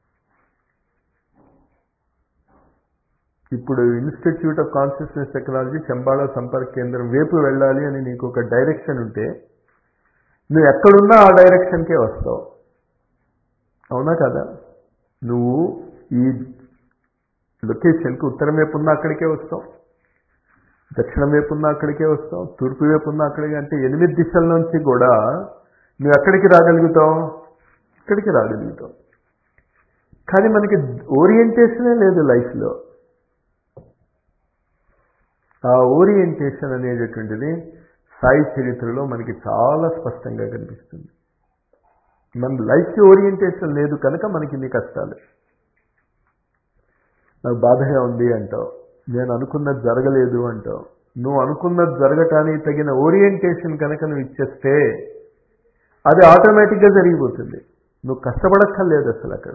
S1: ఇప్పుడు ఇన్స్టిట్యూట్ ఆఫ్ కాన్షియస్నెస్ టెక్నాలజీ చంబాళ సంపర్క కేంద్రం వైపు వెళ్ళాలి అని నీకు ఒక డైరెక్షన్ ఉంటే నువ్వు ఎక్కడున్నా ఆ డైరెక్షన్కే వస్తావు అవునా కదా నువ్వు ఈ లొకేషన్కి ఉత్తరం వైపు ఉన్నా అక్కడికే వస్తావు దక్షిణం వైపు ఉన్నా అక్కడికే వస్తావు తూర్పు వైపు ఉన్నా అక్కడికి అంటే ఎనిమిది దిశల నుంచి కూడా నువ్వు ఎక్కడికి రాగలుగుతావు ఇక్కడికి రాగలుగుతావు కానీ మనకి ఓరియంటేషనే లేదు లైఫ్లో ఆ ఓరియంటేషన్ అనేటటువంటిది సాయి చరిత్రలో మనకి చాలా స్పష్టంగా కనిపిస్తుంది మన లైఫ్కి ఓరియంటేషన్ లేదు కనుక మనకి ఇన్ని కష్టాలు నాకు బాధగా ఉంది అంటావు నేను అనుకున్నది జరగలేదు అంటావు నువ్వు అనుకున్నది జరగటానికి తగిన ఓరియంటేషన్ కనుక నువ్వు ఇచ్చేస్తే అది ఆటోమేటిక్గా జరిగిపోతుంది నువ్వు కష్టపడక్కర్లేదు అసలు అక్కడ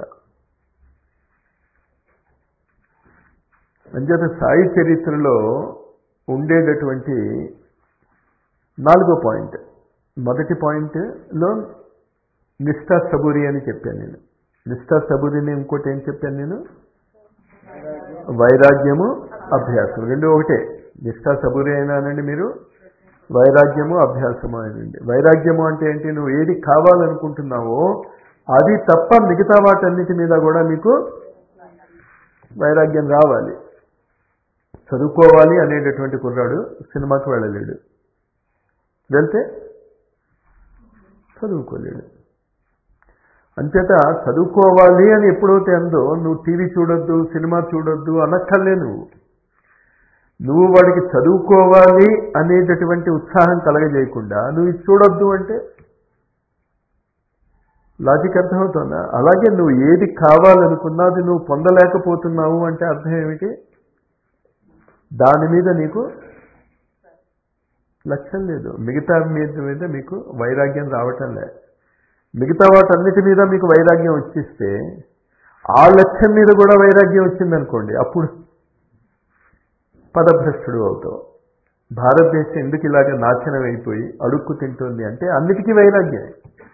S1: అంచేత సాయి చరిత్రలో ఉండేటటువంటి నాలుగో పాయింట్ మొదటి పాయింట్లో నిష్ఠా సబూరి అని చెప్పాను నేను నిష్ఠా సబూరిని ఇంకోటి ఏం చెప్పాను నేను వైరాగ్యము అభ్యాసం రెండు ఒకటే నిష్ఠా సబూరి అయినా అనండి మీరు వైరాగ్యము అభ్యాసము అనండి వైరాగ్యము అంటే ఏంటి నువ్వు ఏది కావాలనుకుంటున్నావో అది తప్ప మిగతా వాటన్నిటి మీద కూడా మీకు వైరాగ్యం రావాలి చదువుకోవాలి అనేటటువంటి కుర్రాడు సినిమాకి వెళ్ళలేడు వెళ్తే చదువుకోలేడు అంచేత చదువుకోవాలి అని ఎప్పుడైతే అందో నువ్వు టీవీ చూడొద్దు సినిమా చూడొద్దు అనక్కర్లే నువ్వు నువ్వు వాడికి చదువుకోవాలి అనేటటువంటి ఉత్సాహం కలగజేయకుండా నువ్వు ఇది చూడొద్దు అంటే లాజిక్ అర్థమవుతుందా అలాగే నువ్వు ఏది కావాలనుకున్నా అది నువ్వు పొందలేకపోతున్నావు అంటే అర్థం ఏమిటి దాని మీద నీకు లక్ష్యం లేదు మిగతా మీద మీద మీకు వైరాగ్యం రావటం లే మిగతా వాటన్నిటి మీద మీకు వైరాగ్యం వచ్చిస్తే ఆ లక్ష్యం మీద కూడా వైరాగ్యం వచ్చిందనుకోండి అప్పుడు పదభ్రష్టుడు అవుతావు భారతదేశం ఎందుకు ఇలాగ నాశనం అయిపోయి అడుక్కు తింటుంది అంటే అన్నిటికీ వైరాగ్యం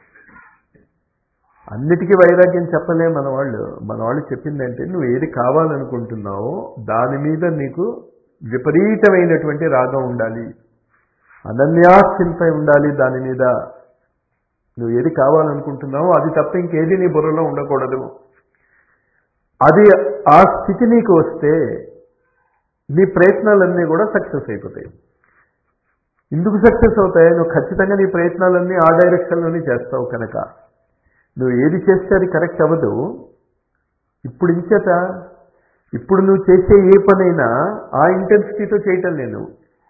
S1: అన్నిటికీ వైరాగ్యం చెప్పలే మన వాళ్ళు మన వాళ్ళు చెప్పిందంటే నువ్వు ఏది కావాలనుకుంటున్నావో దాని మీద నీకు విపరీతమైనటువంటి రాగం ఉండాలి అనన్యాశ్చింత ఉండాలి దాని మీద నువ్వు ఏది కావాలనుకుంటున్నావో అది తప్ప ఇంకేది నీ బుర్రలో ఉండకూడదు అది ఆ స్థితి నీకు వస్తే నీ ప్రయత్నాలన్నీ కూడా సక్సెస్ అయిపోతాయి ఎందుకు సక్సెస్ అవుతాయి నువ్వు ఖచ్చితంగా నీ ప్రయత్నాలన్నీ ఆ డైరెక్షన్లోనే చేస్తావు కనుక నువ్వు ఏది చేస్తే అది కరెక్ట్ అవ్వదు ఇప్పుడు ఇంచేత ఇప్పుడు నువ్వు చేసే ఏ పనైనా ఆ ఇంటెన్సిటీతో చేయటం నేను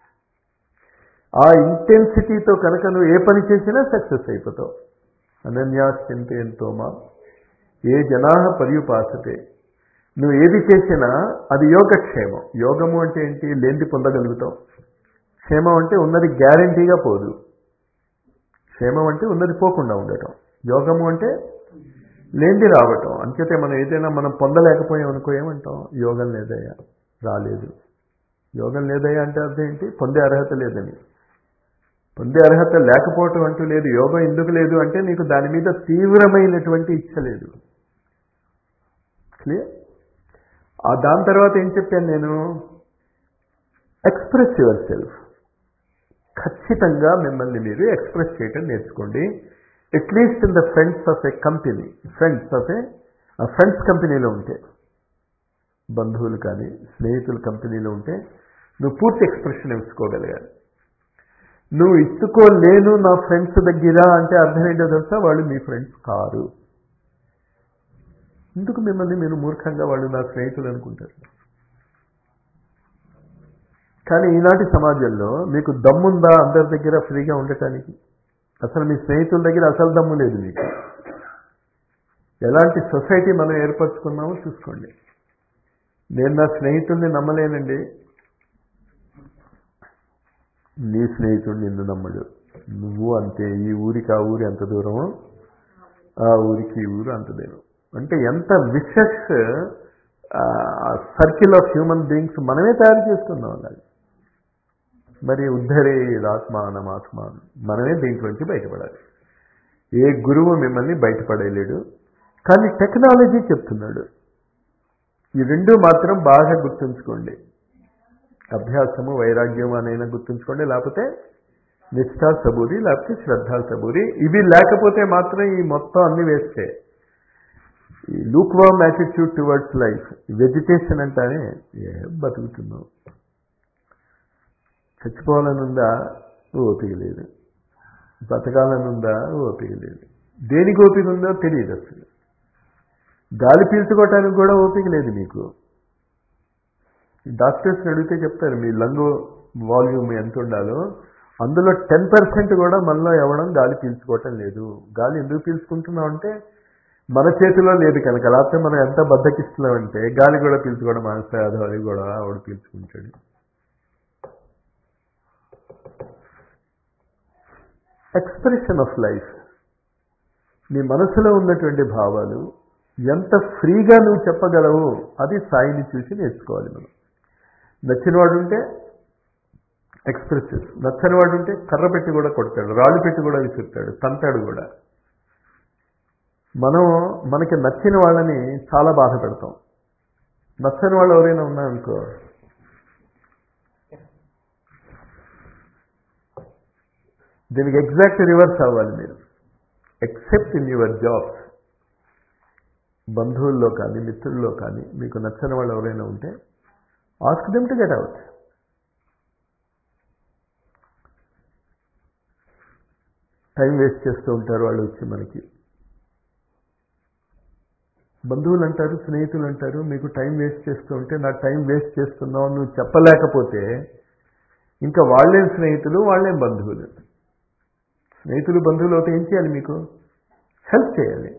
S1: ఆ ఇంటెన్సిటీతో కనుక నువ్వు ఏ పని చేసినా సక్సెస్ అయిపోతావు అనన్యాశ్చింతయంతోమా ఏ జనా పర్యుపాసతే నువ్వు ఏది చేసినా అది యోగక్షేమం యోగము అంటే ఏంటి లేనిది పొందగలుగుతాం క్షేమం అంటే ఉన్నది గ్యారంటీగా పోదు క్షేమం అంటే ఉన్నది పోకుండా ఉండటం యోగము అంటే లేనిది రావటం అంచేతే మనం ఏదైనా మనం పొందలేకపోయాం అనుకో ఏమంటాం యోగం లేదయ్యా రాలేదు యోగం లేదయ్యా అంటే అర్థం ఏంటి పొందే అర్హత లేదని పొందే అర్హత లేకపోవటం అంటూ లేదు యోగం ఎందుకు లేదు అంటే నీకు దాని మీద తీవ్రమైనటువంటి ఇచ్చ లేదు క్లియర్ ఆ దాని తర్వాత ఏం చెప్పాను నేను ఎక్స్ప్రెస్ యువర్ సెల్ఫ్ ఖచ్చితంగా మిమ్మల్ని మీరు ఎక్స్ప్రెస్ చేయటం నేర్చుకోండి at least in the friends of a company friends of a friends కంపెనీలో ఉంటే బంధువులు కానీ స్నేహితుల కంపెనీలో ఉంటే నువ్వు పూర్తి ఎక్స్ప్రెషన్ ఇచ్చుకోగలిగాలి నువ్వు ఇచ్చుకోలేను నా ఫ్రెండ్స్ దగ్గర అంటే అర్థం ఏంటో తెలుసా వాళ్ళు మీ ఫ్రెండ్స్ కారు ఎందుకు మిమ్మల్ని మీరు మూర్ఖంగా వాళ్ళు నా స్నేహితులు అనుకుంటారు కానీ ఈనాటి సమాజంలో మీకు దమ్ముందా అందరి దగ్గర ఫ్రీగా ఉండటానికి అసలు మీ స్నేహితుల దగ్గర అసలు దమ్ము లేదు మీకు ఎలాంటి సొసైటీ మనం ఏర్పరచుకున్నామో చూసుకోండి నేను నా స్నేహితుల్ని నమ్మలేనండి నీ స్నేహితుడు నిన్ను నమ్మడు నువ్వు అంతే ఈ ఊరికి ఆ ఊరి ఎంత దూరమో ఆ ఊరికి ఈ ఊరు అంత దూరం అంటే ఎంత vicious circle of human beings మనమే తయారు చేసుకున్నాం అలాగే మరి ఉద్ధరే ఆత్మానమాత్మ మనమే దీంట్లోంచి బయటపడాలి ఏ గురువు మిమ్మల్ని బయటపడలేడు కానీ టెక్నాలజీ చెప్తున్నాడు ఈ రెండు మాత్రం బాగా గుర్తుంచుకోండి అభ్యాసము వైరాగ్యము అనైనా గుర్తుంచుకోండి లేకపోతే నిష్ఠా సబూరి లేకపోతే శ్రద్ధా సబూరి ఇవి లేకపోతే మాత్రం ఈ మొత్తం అన్ని వేస్తే ఈ lukewarm attitude towards life vegetation అంటానే ఏ బతుకుతున్నావు చచ్చిపోవాలనుందా ఓపిక లేదు బతకాలనుందా ఓపిక లేదు దేనికి ఓపిక ఉందో తెలియదు అసలు గాలి పీల్చుకోవటానికి కూడా ఓపిక లేదు నీకు డాక్టర్స్ని అడిగితే చెప్తారు మీ లంగ్ వాల్యూమ్ ఎంత ఉండాలో అందులో టెన్ పర్సెంట్ కూడా మనలో ఇవ్వడం గాలి పీల్చుకోవటం లేదు గాలి ఎందుకు పీల్చుకుంటున్నాం అంటే మన చేతిలో లేదు కనుక లేకపోతే మనం ఎంత బద్దకిస్తున్నామంటే గాలి కూడా పీల్చుకోవడం మానేస్తాడు అది కూడా ఆవిడ పీల్చుకుంటాడు ఎక్స్ప్రెషన్ ఆఫ్ లైఫ్ నీ మనసులో ఉన్నటువంటి భావాలు ఎంత ఫ్రీగా నువ్వు చెప్పగలవు అది సాయిని చూసి నేర్చుకోవాలి మనం నచ్చిన వాడు ఉంటే ఎక్స్ప్రెసివ్ నచ్చని వాడు ఉంటే కర్ర పెట్టి కూడా కొడతాడు రాళ్ళు పెట్టి కూడా విసురుతాడు తంతాడు కూడా మనం మనకి నచ్చిన వాళ్ళని చాలా బాధ పెడతాం నచ్చని వాళ్ళు ఎవరైనా ఉన్నారనుకో దీనికి ఎగ్జాక్ట్ రివర్స్ అవ్వాలి మీరు ఎక్సెప్ట్ ఇన్ యువర్ జాబ్స్ బంధువుల్లో కానీ మిత్రుల్లో కానీ మీకు నచ్చని వాళ్ళు ఎవరైనా ఉంటే ask them to get out time waste చేస్తూ ఉంటారు వాళ్ళు వచ్చి మనకి బంధువులు అంటారు స్నేహితులు అంటారు మీకు టైం వేస్ట్ చేస్తూ ఉంటే నా టైం వేస్ట్ చేస్తున్నావు నువ్వు చెప్పలేకపోతే ఇంకా వాళ్ళేం స్నేహితులు వాళ్ళేం బంధువులు స్నేహితులు బంధువులు అయితే ఏం చేయాలి మీకు హెల్ప్ చేయాలి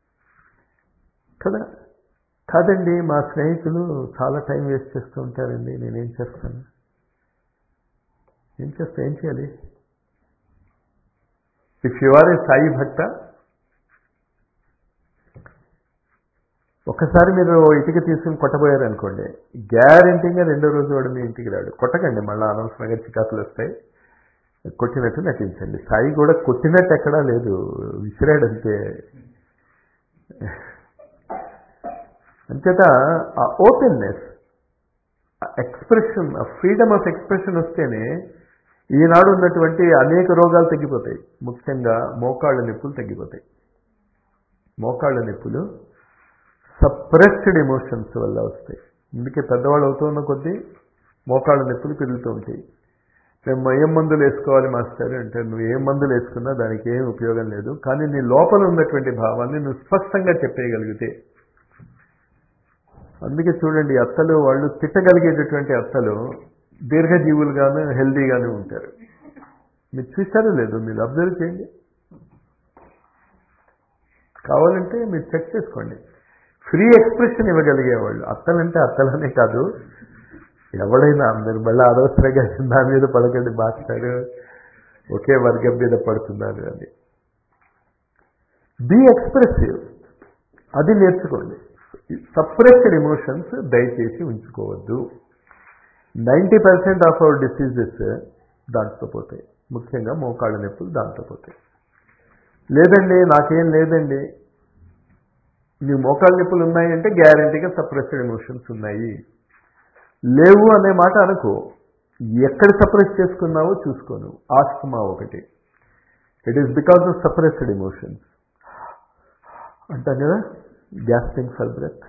S1: కదా కాదండి మా స్నేహితులు చాలా టైం వేస్ట్ చేస్తూ ఉంటారండి నేనేం చేస్తాను ఏం చేస్తా ఏం చేయాలి if you are a Sai bhakta ఒక్కసారి మీరు ఇటుక తీసుకుని కొట్టబోయారు అనుకోండి గ్యారంటీగా రెండో రోజు వాడు మీ ఇంటికి రాడు కొట్టకండి మళ్ళీ అనవసరంగా చికాకులు వస్తాయి కొట్టినట్టు నటించండి సాయి కూడా కొట్టినట్టు ఎక్కడా లేదు విసిరాడంతే అంచేత ఆ ఓపెన్నెస్ ఆ ఎక్స్ప్రెషన్ ఆ ఫ్రీడమ్ ఆఫ్ ఎక్స్ప్రెషన్ వస్తేనే ఈనాడు ఉన్నటువంటి అనేక రోగాలు తగ్గిపోతాయి ముఖ్యంగా మోకాళ్ళ నొప్పులు తగ్గిపోతాయి మోకాళ్ళ నొప్పులు సప్రెస్డ్ ఎమోషన్స్ వల్ల వస్తాయి అందుకే పెద్దవాళ్ళు అవుతున్న కొద్దీ మోకాళ్ళ నొప్పులు పెరుగుతూ ఉంటాయి మేము ఏం మందులు వేసుకోవాలి మాస్టర్ అంటే నువ్వు ఏ మందులు వేసుకున్నా దానికి ఏం ఉపయోగం లేదు కానీ నీ లోపల ఉన్నటువంటి భావాన్ని నువ్వు స్పష్టంగా చెప్పేయగలిగితే అందుకే చూడండి అత్తలు వాళ్ళు తిట్టగలిగేటటువంటి అత్తలు దీర్ఘజీవులుగాను హెల్దీగానే ఉంటారు మీరు చూసారో లేదు మీరు అబ్జర్వ్ చేయండి కావాలంటే మీరు చెక్ చేసుకోండి ఫ్రీ ఎక్స్ప్రెషన్ ఇవ్వగలిగేవాళ్ళు అత్తలంటే అత్తలనే కాదు ఎవడైనా అందరు మళ్ళీ అనవసరంగా నా మీద పడకండి మాస్టారు ఒకే వర్గం మీద పడుతున్నారు అని బీ ఎక్స్ప్రెసివ్ అది నేర్చుకోండి సప్రెస్డ్ ఎమోషన్స్ దయచేసి ఉంచుకోవద్దు ninety percent of our diseases దాంట్లో పోతాయి ముఖ్యంగా మోకాళ్ళ నొప్పులు దాంట్లో పోతాయి లేదండి నాకేం లేదండి నీ మోకాళ్ళ నొప్పులు ఉన్నాయంటే గ్యారంటీగా సప్రెస్డ్ ఎమోషన్స్ ఉన్నాయి లేవు అనే మాట అనుకో ఎక్కడ సప్రెస్ చేసుకున్నావో చూసుకోను ఆస్తమా ఒకటి it is because of suppressed emotions అంటాం కదా గ్యాస్టింగ్ ఫర్ బ్రెత్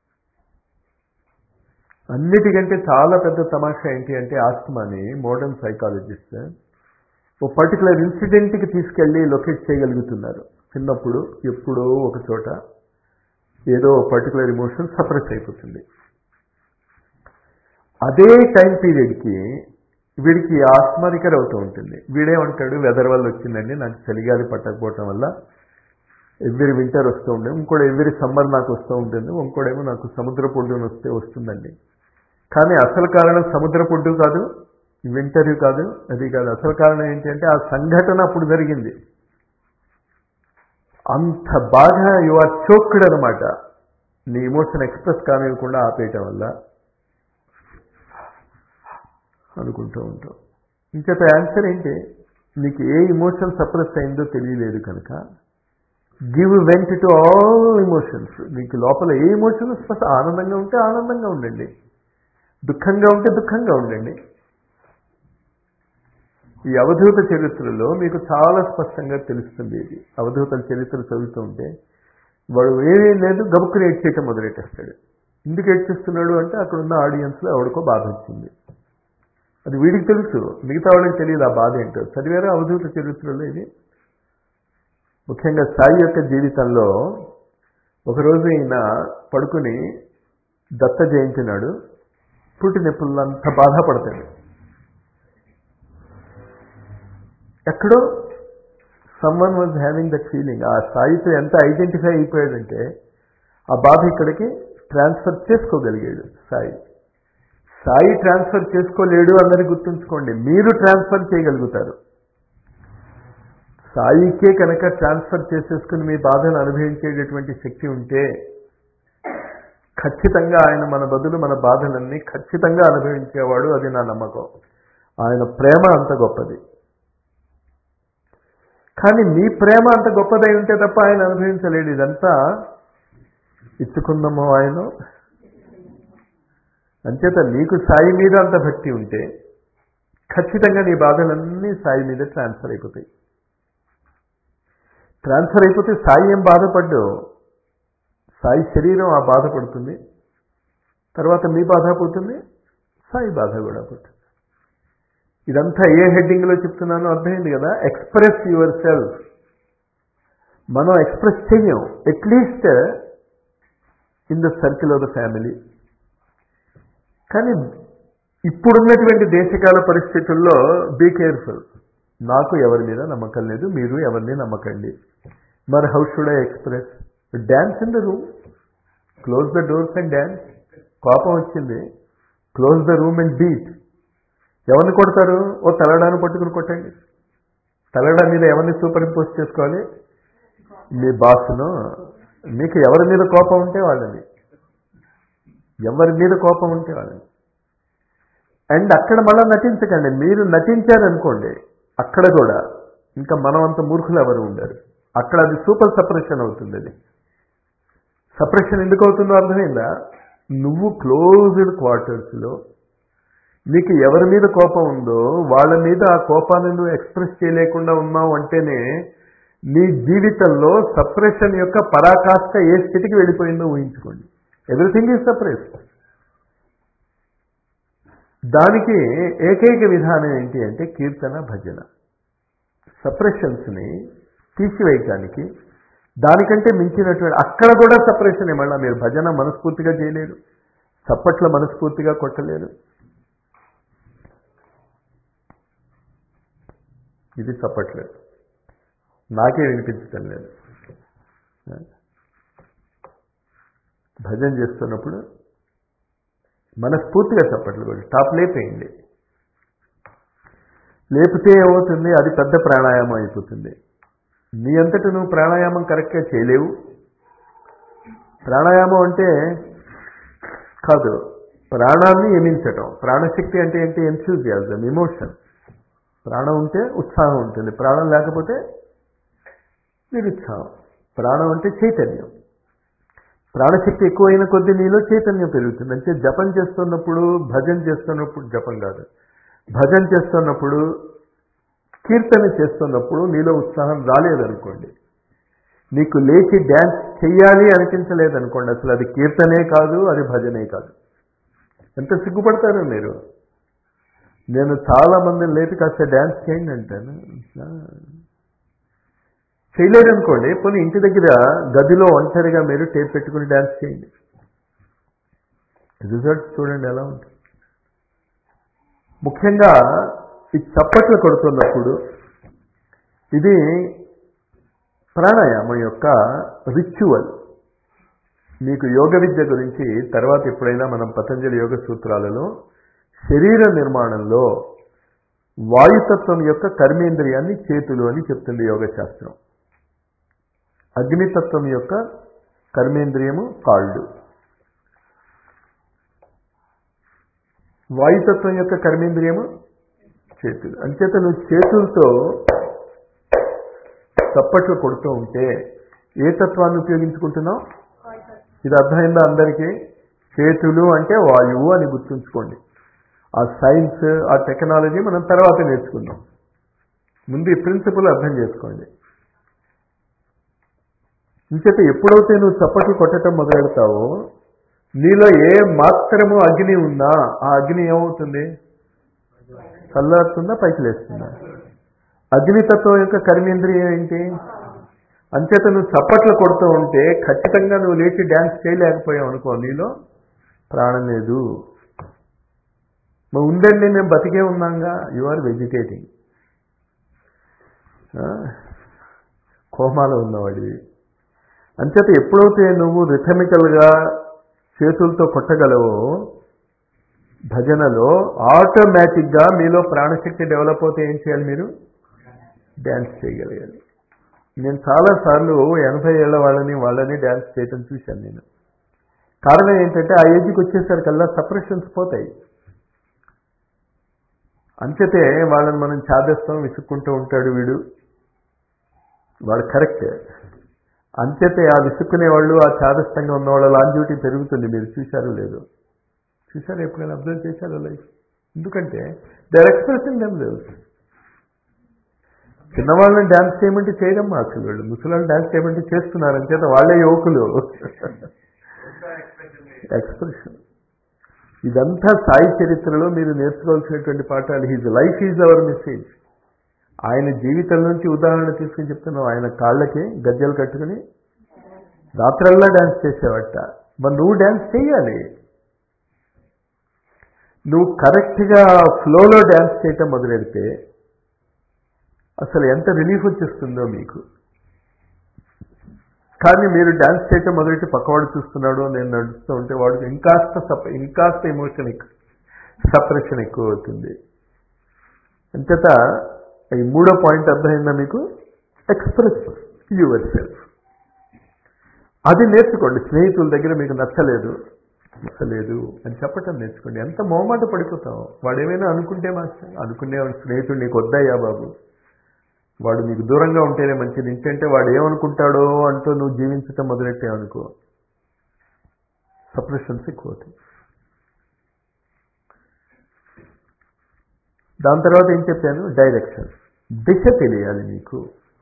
S1: అన్నిటికంటే చాలా పెద్ద తమాషా ఏంటి అంటే ఆస్తమాని మోడర్న్ సైకాలజిస్ట్ ఓ పర్టికులర్ ఇన్సిడెంట్కి తీసుకెళ్ళి లొకేట్ చేయగలుగుతున్నారు చిన్నప్పుడు ఎప్పుడో ఒక చోట ఏదో పర్టికులర్ ఎమోషన్ సప్రెస్ అయిపోతుంది అదే టైం పీరియడ్కి వీడికి ఆస్మా రికర్ అవుతూ ఉంటుంది వీడేమంటాడు వెదర్ వల్ల వచ్చిందండి నాకు చలిగాలి పట్టకపోవటం వల్ల ఎవ్రీ వింటర్ వస్తూ ఉండే ఇంకోటి ఎవ్రీ సమ్మర్ నాకు వస్తూ ఉంటుంది ఇంకోటేమో నాకు సముద్ర పొడ్డును వస్తే వస్తుందండి కానీ అసలు కారణం సముద్ర పొడ్డు కాదు వింటర్ కాదు అది కాదు అసలు కారణం ఏంటి అంటే ఆ సంఘటన అప్పుడు జరిగింది అంత బాగా యు ఆర్ చోక్డ్ అనమాట నీ ఇమోషన్ ఎక్స్ప్రెస్ కానివ్వకుండా ఆపేయటం వల్ల అనుకుంటూ ఉంటాం ఇంకేత ఆన్సర్ ఏంటి నీకు ఏ ఇమోషన్ సప్రెస్ అయిందో తెలియలేదు కనుక give vent to all emotions మీకు లోపల ఏ ఇమోషన్ స్పష్ట ఆనందంగా ఉంటే ఆనందంగా ఉండండి దుఃఖంగా ఉంటే దుఃఖంగా ఉండండి ఈ అవధూత చరిత్రలో మీకు చాలా స్పష్టంగా తెలుస్తుంది ఇది అవధూతల చరిత్ర చదువుతూ ఉంటే వాడు ఏమీ లేదు గబుక్కుని ఏడ్చేయటం మొదలెట్టేస్తాడు ఎందుకు ఏడ్చేస్తున్నాడు అంటే అక్కడ ఉన్న ఆడియన్స్లో ఎవరికో బాధ వచ్చింది అది వీడికి తెలుసు మిగతా వాళ్ళకి తెలియదు ఆ బాధ ఏంటో చదివారా అవధూత చరిత్రలో ఇది ముఖ్యంగా సాయి యొక్క జీవితంలో ఒకరోజు ఈయన పడుకుని దత్త జయంతి నాడు పుట్టి నొప్పులు అంత బాధపడతాడు ఎక్కడో someone was having that feeling ఆ స్థాయితో ఎంత ఐడెంటిఫై అయిపోయాడంటే ఆ బాధ ఇక్కడికి ట్రాన్స్ఫర్ చేసుకోగలిగాడు సాయి సాయి ట్రాన్స్ఫర్ చేసుకోలేడు అన్నది గుర్తుంచుకోండి మీరు ట్రాన్స్ఫర్ చేయగలుగుతారు సాయికే కనుక ట్రాన్స్ఫర్ చేసేసుకుని మీ బాధను అనుభవించేటటువంటి శక్తి ఉంటే ఖచ్చితంగా ఆయన మన బదులు మన బాధలన్నీ ఖచ్చితంగా అనుభవించేవాడు అది నా నమ్మకం ఆయన ప్రేమ అంత గొప్పది కానీ నీ ప్రేమ అంత గొప్పదై ఉంటే తప్ప ఆయన అనుభవించలేడు ఇదంతా ఇచ్చుకుందామో ఆయన అంచేత నీకు సాయి మీద అంత భక్తి ఉంటే ఖచ్చితంగా నీ బాధలన్నీ సాయి మీద ట్రాన్స్ఫర్ అయిపోతాయి ట్రాన్స్ఫర్ అయిపోతే సాయి ఏం బాధపడ్డు సాయి శరీరం ఆ బాధపడుతుంది తర్వాత మీ బాధ పోతుంది సాయి బాధ కూడా పోతుంది ఇదంతా ఏ హెడ్డింగ్లో చెప్తున్నానో అర్థమైంది కదా ఎక్స్ప్రెస్ యువర్ సెల్ఫ్ మనం ఎక్స్ప్రెస్ చెయ్యం at least in the circle of the family కానీ ఇప్పుడున్నటువంటి దేశకాల పరిస్థితుల్లో బీ కేర్ఫుల్ నాకు ఎవరి మీద నమ్మకం లేదు మీరు ఎవరిని నమ్మకండి మరి how should I express dance in the room close the doors and dance కోపం వచ్చింది close the room and beat ఎవరిని కొడతారు ఓ తలడాను పట్టుకుని కొట్టండి తలడా మీద ఎవరిని సూపర్ ఇంపోజ్ చేసుకోవాలి మీ బాస్ను మీకు ఎవరి మీద కోపం ఉంటే వాళ్ళని ఎవరి మీద కోపం ఉంటే వాళ్ళని అండ్ అక్కడ మళ్ళీ నటించకండి మీరు నటించారనుకోండి అక్కడ కూడా ఇంకా మనం అంత మూర్ఖులు ఎవరు ఉండరు అక్కడ అది సూపర్ సపరేషన్ అవుతుంది అది సపరేషన్ ఎందుకు అవుతుందో అర్థమైందా నువ్వు క్లోజ్డ్ క్వార్టర్స్లో నీకు ఎవరి మీద కోపం ఉందో వాళ్ళ మీద ఆ కోపాన్ని నువ్వు ఎక్స్ప్రెస్ చేయలేకుండా ఉన్నావు అంటేనే నీ జీవితంలో సప్రెషన్ యొక్క పరాకాష్ట ఏ స్థితికి వెళ్ళిపోయిందో ఊహించుకోండి ఎవ్రీథింగ్ ఈజ్ సప్రెస్ దానికి ఏకైక విధానం ఏంటి అంటే కీర్తన భజన సప్రెషన్స్ని తీసివేయటానికి దానికంటే మించినటువంటి అక్కడ కూడా సపరేషన్ మళ్ళీ మీరు భజన మనస్ఫూర్తిగా చేయలేరు చప్పట్ల మనస్ఫూర్తిగా కొట్టలేరు ఇది చప్పట్లేదు నాకే వినిపించటం లేదు భజన చేస్తున్నప్పుడు మనస్ఫూర్తిగా చప్పట్లు కొట్టి టాప్ లేపేయండి లేపితే ఏమవుతుంది అది పెద్ద ప్రాణాయామం అయిపోతుంది నీ అంతటి నువ్వు ప్రాణాయామం కరెక్ట్గా చేయలేవు ప్రాణాయామం అంటే కాదు ప్రాణాన్ని ఎమించటం ప్రాణశక్తి అంటే ఏంటి ఎన్సూజియాజం ఎమోషన్ ప్రాణం ఉంటే ఉత్సాహం ఉంటుంది ప్రాణం లేకపోతే నిరుత్సాహం ప్రాణం అంటే చైతన్యం ప్రాణశక్తి ఎక్కువైన కొద్దీ నీలో చైతన్యం పెరుగుతుంది అంటే జపం చేస్తున్నప్పుడు భజన చేస్తున్నప్పుడు జపం కాదు భజన చేస్తున్నప్పుడు కీర్తన చేస్తున్నప్పుడు నీలో ఉత్సాహం రాలేదనుకోండి నీకు లేచి డ్యాన్స్ చెయ్యాలి అనిపించలేదనుకోండి అసలు అది కీర్తనే కాదు అది భజనే కాదు ఎంత సిగ్గుపడతారు మీరు నేను చాలా మందిని లేపి కాస్త డ్యాన్స్ చేయండి అంటాను చేయలేదనుకోండి పోనీ ఇంటి దగ్గర గదిలో ఒంటరిగా మీరు టేప్ పెట్టుకుని డ్యాన్స్ చేయండి రిజల్ట్స్ చూడండి ఎలా ఉంటుంది ముఖ్యంగా ఈ చప్పట్లు కొడుతున్నప్పుడు ఇది ప్రాణాయామం యొక్క రిచువల్ మీకు యోగ విద్య గురించి తర్వాత ఎప్పుడైనా మనం పతంజలి యోగ సూత్రాలలో శరీర నిర్మాణంలో వాయుతత్వం యొక్క కర్మేంద్రియాన్ని చేతులు అని చెప్తుంది యోగ శాస్త్రం అగ్నితత్వం యొక్క కర్మేంద్రియము కాళ్ళు వాయుతత్వం యొక్క కర్మేంద్రియము చేతులు అంచేత నువ్వు చేతులతో చప్పట్లు కొడుతూ ఉంటే ఏ తత్వాన్ని ఉపయోగించుకుంటున్నావు ఇది అర్థమైందా అందరికీ చేతులు అంటే వాయువు అని గుర్తుంచుకోండి ఆ సైన్స్ ఆ టెక్నాలజీ మనం తర్వాత నేర్చుకుందాం ముందు ఈ ప్రిన్సిపల్ అర్థం చేసుకోండి ఇంచేత ఎప్పుడైతే నువ్వు చప్పట్లు కొట్టడం మొదలెడతావో నీలో ఏ మాత్రము అగ్ని ఉన్నా ఆ అగ్ని ఏమవుతుంది చల్లారుతుందా పైకి లేస్తుందా అగ్నితత్వం యొక్క కర్మేంద్రియం ఏంటి అంచేత నువ్వు చప్పట్లు కొడుతూ ఉంటే ఖచ్చితంగా నువ్వు లేచి డ్యాన్స్ చేయలేకపోయావు అనుకో నీలో ప్రాణం లేదు మరి ఉందండి మేము బతికే ఉన్నాంగా యు ఆర్ వెజిటేటింగ్ కోమాలో ఉన్నవాడివి అంచేత ఎప్పుడైతే నువ్వు రిథమికల్గా చేతులతో కొట్టగలవో భజనలో ఆటోమేటిక్గా మీలో ప్రాణశక్తి డెవలప్ అవుతే ఏం చేయాలి మీరు డ్యాన్స్ చేయగలగాలి నేను చాలాసార్లు ఎనభై ఏళ్ళ వాళ్ళని వాళ్ళని డ్యాన్స్ చేయటం చూశాను నేను కారణం ఏంటంటే ఆ ఏజ్కి వచ్చేసరికల్లా సపరేషన్స్ పోతాయి అంచేతే వాళ్ళని మనం చాదేస్తాం విసుక్కుంటూ ఉంటాడు వీడు వాడు కరెక్టే అంచేతే ఆ విసుక్కునే వాళ్ళు ఆ చాదస్తంగా ఉన్న వాళ్ళ లాంజివిటీ పెరుగుతుంది మీరు చూశారో లేదు చూశారు ఎప్పుడైనా అబ్జర్వ్ చేశారో లైఫ్ ఎందుకంటే they are expressing them levels చిన్నవాళ్ళని డ్యాన్స్ చేయమంటే చేయడం మా అసలు వాళ్ళు ముసలాళ్ళు డ్యాన్స్ చేయమంటే చేస్తున్నారు అంచేత వాళ్ళే యువకులు ఎక్స్ప్రెషన్ ఇదంతా సాయి చరిత్రలో మీరు నేర్చుకోవాల్సినటువంటి పాఠాలు his life is our message ఆయన జీవితం నుంచి ఉదాహరణ తీసుకుని చెప్తున్నావు ఆయన కాళ్ళకి గజ్జలు కట్టుకుని రాత్రల్లా డ్యాన్స్ చేసేవట మరి నువ్వు డ్యాన్స్ చేయాలి నువ్వు కరెక్ట్గా ఫ్లోలో డ్యాన్స్ చేయటం మొదలెడితే అసలు ఎంత రిలీఫ్ వచ్చేస్తుందో మీకు కానీ మీరు డ్యాన్స్ చేయటం మొదలెట్టి పక్కవాడు చూస్తున్నాడు నేను నడుస్తూ ఉంటే వాడికి ఇంకాస్త సప్ ఇంకాస్త ఎమోషన్ ఎక్కువ సప్రెషన్ ఎక్కువ అవుతుంది అంతేత ఈ మూడో పాయింట్ అర్థమైందా మీకు ఎక్స్ప్రెస్ యువర్ సెల్ఫ్ అది నేర్చుకోండి స్నేహితుల దగ్గర మీకు నచ్చలేదు నచ్చలేదు అని చెప్పటం నేర్చుకోండి ఎంత మొహమాట పడిపోతాం వాడు ఏమైనా అనుకుంటే మాస్టర్ అనుకునే స్నేహితుడు నీకు వద్దయ్యా బాబు వాడు నీకు దూరంగా ఉంటేనే మంచిది ఇంకంటే వాడు ఏమనుకుంటాడో అంటూ నువ్వు జీవించటం మొదలెట్టావనుకో సప్రెషన్స్ ఎక్కువ అవుతాయి దాని తర్వాత ఏం చెప్పాను డైరెక్షన్ దిశ తెలియాలి మీకు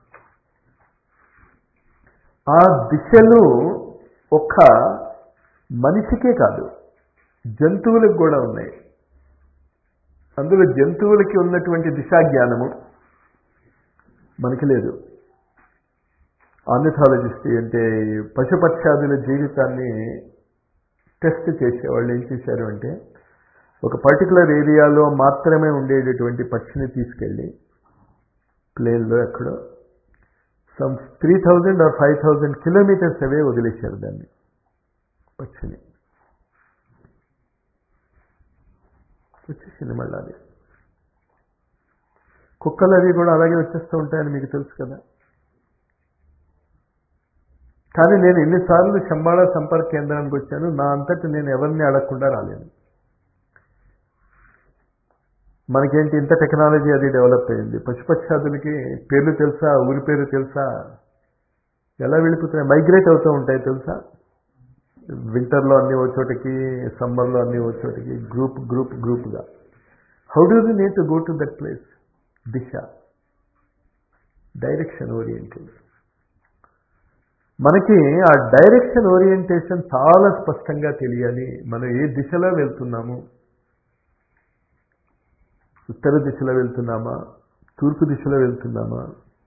S1: ఆ దిశలు ఒక మనిషికే కాదు జంతువులకు కూడా ఉన్నాయి అందులో జంతువులకి ఉన్నటువంటి దిశా జ్ఞానము మనకి లేదు ఆర్నిథాలజిస్ట్ అంటే పశుపక్షాదుల జీవితాన్ని టెస్ట్ చేసేవాళ్ళు ఏం చేశారు అంటే ఒక పర్టికులర్ ఏరియాలో మాత్రమే ఉండేటటువంటి పక్షిని తీసుకెళ్ళి ప్లేన్లో ఎక్కడో some three thousand or five thousand kilometres away వదిలేశారు దాన్ని పక్షిని వచ్చేసింది మళ్ళీ అది కుక్కలు అవి కూడా అలాగే వచ్చేస్తూ ఉంటాయని మీకు తెలుసు కదా కానీ నేను ఎన్నిసార్లు శంబాళ సంపర్క కేంద్రానికి వచ్చాను నా అంతటి నేను ఎవరిని అడగకుండా రాలేను మనకేంటి ఇంత టెక్నాలజీ అది డెవలప్ అయింది పశుపక్షాదులకి పేర్లు తెలుసా ఊరి పేరు తెలుసా ఎలా వెళ్ళిపోతున్నాయి మైగ్రేట్ అవుతూ ఉంటాయి తెలుసా వింటర్లో అన్ని ఓ చోటకి సమ్మర్లో అన్ని ఓ చోటకి గ్రూప్ గ్రూప్ గ్రూప్గా how do you need to go to that place దిశ డైరెక్షన్ ఓరియంటెడ్ మనకి ఆ డైరెక్షన్ ఓరియంటేషన్ చాలా స్పష్టంగా తెలియాలి మనం ఏ దిశలో వెళ్తున్నాము ఉత్తర దిశలో వెళ్తున్నామా తూర్పు దిశలో వెళ్తున్నామా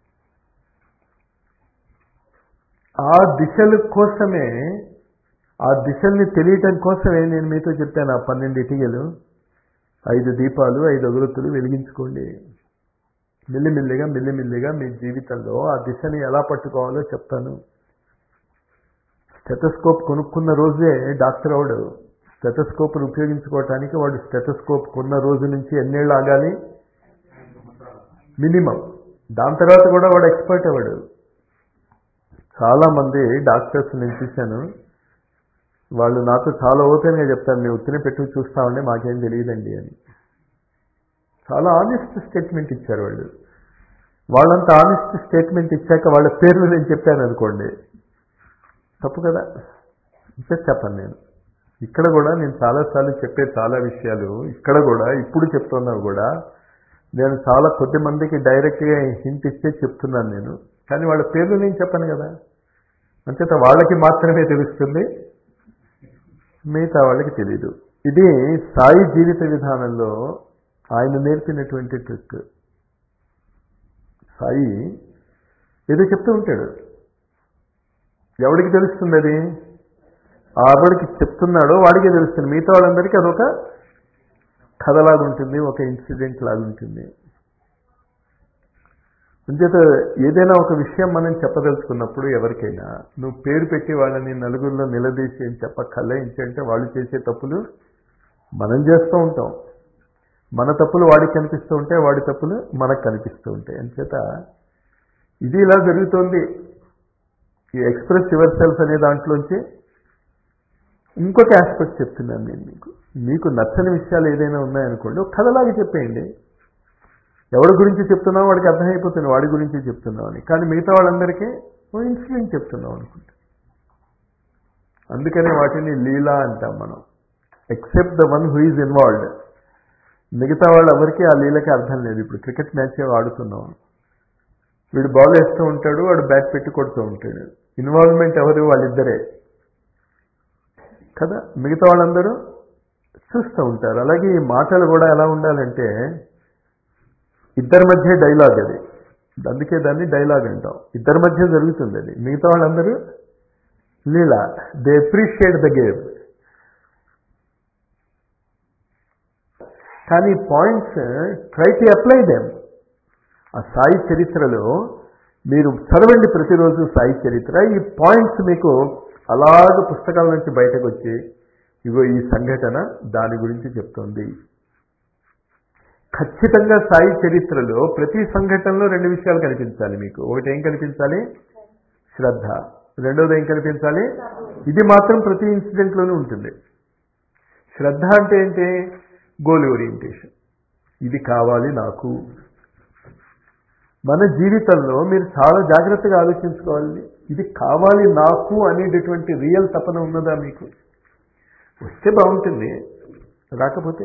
S1: ఆ దిశల కోసమే ఆ దిశల్ని తెలియటం కోసమే నేను మీతో చెప్పాను ఆ పన్నెండు ఇటికలు ఐదు దీపాలు ఐదు అగరొత్తులు వెలిగించుకోండి మెల్లిమెల్లిగా మెల్లిమెల్లిగా మీ జీవితంలో ఆ దిశని ఎలా పట్టుకోవాలో చెప్తాను స్టెటస్కోప్ కొనుక్కున్న రోజే డాక్టర్ అవడు స్టెటస్కోప్ను ఉపయోగించుకోవటానికి వాడు స్టెటస్కోప్ కొన్న రోజు నుంచి ఎన్నేళ్ళు ఆగాలి మినిమం దాని తర్వాత కూడా వాడు ఎక్స్పర్ట్ అవ్వడు చాలామంది డాక్టర్స్ నేను చూశాను వాళ్ళు నాతో చాలా ఓపెన్గా చెప్తారు మేము ఉత్తిని పెట్టుకు చూస్తామండి మాకేం తెలియదండి అని చాలా ఆనెస్ట్ స్టేట్మెంట్ ఇచ్చారు వాళ్ళు వాళ్ళంత ఆనెస్ట్ స్టేట్మెంట్ ఇచ్చాక వాళ్ళ పేర్లు నేను చెప్పాను అనుకోండి తప్పు కదా ఇంకా చెప్పను నేను ఇక్కడ కూడా నేను చాలాసార్లు చెప్పే చాలా విషయాలు ఇక్కడ కూడా ఇప్పుడు చెప్తున్నా కూడా నేను చాలా కొద్ది మందికి డైరెక్ట్గా హింట్ ఇచ్చే చెప్తున్నాను నేను కానీ వాళ్ళ పేర్లు నేను చెప్పను కదా అంచేత వాళ్ళకి మాత్రమే తెలుస్తుంది మిగతా వాళ్ళకి తెలియదు ఇది సాయి జీవిత విధానంలో ఆయన నేర్పినటువంటి ట్రిక్ సాయి ఏదో చెప్తూ ఉంటాడు ఎవడికి తెలుస్తుంది అది ఆ ఎవడికి చెప్తున్నాడో వాడికే తెలుస్తుంది మిగతా వాళ్ళందరికీ అదొక కథలాగా ఉంటుంది ఒక ఇన్సిడెంట్ లాగా ఉంటుంది అంచేత ఏదైనా ఒక విషయం మనం చెప్పదలుచుకున్నప్పుడు ఎవరికైనా నువ్వు పేరు పెట్టి వాళ్ళని నలుగురిలో నిలదీసి ఏం చెప్పక్కర్లే ఏంటంటే వాళ్ళు చేసే తప్పులు మనం చేస్తూ ఉంటాం మన తప్పులు వాడికి కనిపిస్తూ ఉంటాయి వాడి తప్పులు మనకు కనిపిస్తూ ఉంటాయి అంచేత ఇది ఇలా జరుగుతోంది ఈ ఎక్స్ప్రెస్ యువర్ సెల్ఫ్ అనే దాంట్లోంచి ఇంకొక ఆస్పెక్ట్ చెప్తున్నాను నేను మీకు మీకు నచ్చని విషయాలు ఏదైనా ఉన్నాయనుకోండి ఒక కథలాగా చెప్పేయండి ఎవరి గురించి చెప్తున్నావు వాడికి అర్థమైపోతుంది వాడి గురించి చెప్తున్నావు అని కానీ మిగతా వాళ్ళందరికీ ఓ ఇన్సిడెంట్ చెప్తున్నాం అనుకుంటా అందుకనే వాటిని లీలా అంటాం మనం except the one who is involved మిగతా వాళ్ళు ఎవరికి ఆ లీలకి అర్థం లేదు ఇప్పుడు క్రికెట్ మ్యాచ్ ఆడుతున్నాం వీడు బాల్ వేస్తూ ఉంటాడు వాడు బ్యాట్ పెట్టి కొడుతూ ఉంటాడు ఇన్వాల్వ్మెంట్ ఎవరు వాళ్ళిద్దరే కదా మిగతా వాళ్ళందరూ చూస్తూ ఉంటారు అలాగే ఈ మాటలు కూడా ఎలా ఉండాలంటే ఇద్దరి మధ్య డైలాగ్ అది అందుకే దాన్ని డైలాగ్ అంటాం ఇద్దరి మధ్య జరుగుతుంది అది మిగతా వాళ్ళందరూ లీలా దే అప్రిషియేట్ ద గేమ్ కానీ points try to apply them ఆ సాయి చరిత్రలో మీరు చదవండి ప్రతిరోజు సాయి చరిత్ర ఈ పాయింట్స్ మీకు అలాగ పుస్తకాల నుంచి బయటకు వచ్చి ఇగో ఈ సంఘటన దాని గురించి చెప్తోంది ఖచ్చితంగా సాయి చరిత్రలో ప్రతి సంఘటనలో రెండు విషయాలు కనిపించాలి మీకు ఒకటి ఏం కనిపించాలి శ్రద్ధ రెండోది ఏం కనిపించాలి ఇది మాత్రం ప్రతి ఇన్సిడెంట్లోనూ ఉంటుంది శ్రద్ధ అంటే ఏంటి గోల్ ఓరియంటేషన్ ఇది కావాలి నాకు మన జీవితంలో మీరు చాలా జాగ్రత్తగా ఆలోచించుకోవాలి ఇది కావాలి నాకు అనేటటువంటి రియల్ తపన ఉన్నదా మీకు వస్తే బాగుంటుంది రాకపోతే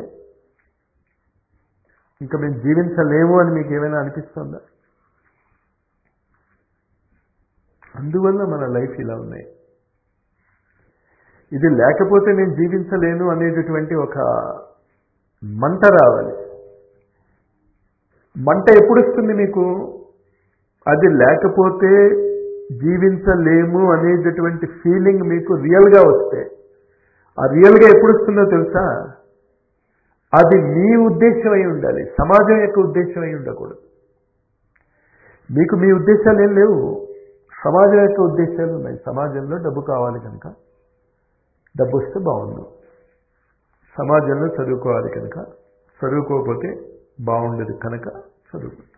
S1: ఇంకా మేము జీవించలేము అని మీకు ఏమైనా అనిపిస్తుందా అందువల్ల మన లైఫ్ ఇలా ఉన్నాయి ఇది లేకపోతే నేను జీవించలేను అనేటటువంటి ఒక మంట రావాలి మంట ఎప్పుడు వస్తుంది మీకు అది లేకపోతే జీవించలేము అనేటటువంటి ఫీలింగ్ మీకు రియల్గా వస్తే ఆ రియల్గా ఎప్పుడు వస్తుందో తెలుసా అది మీ ఉద్దేశం అయి ఉండాలి సమాజం యొక్క ఉద్దేశం అయి ఉండకూడదు మీకు మీ ఉద్దేశాలు ఏం లేవు సమాజం యొక్క ఉద్దేశాలు ఉన్నాయి సమాజంలో డబ్బు కావాలి కనుక డబ్బు వస్తే బాగుండు సమాజంలో చదువుకోవాలి కనుక చదువుకోకపోతే బాగుండదు కనుక చదువుకుంటాం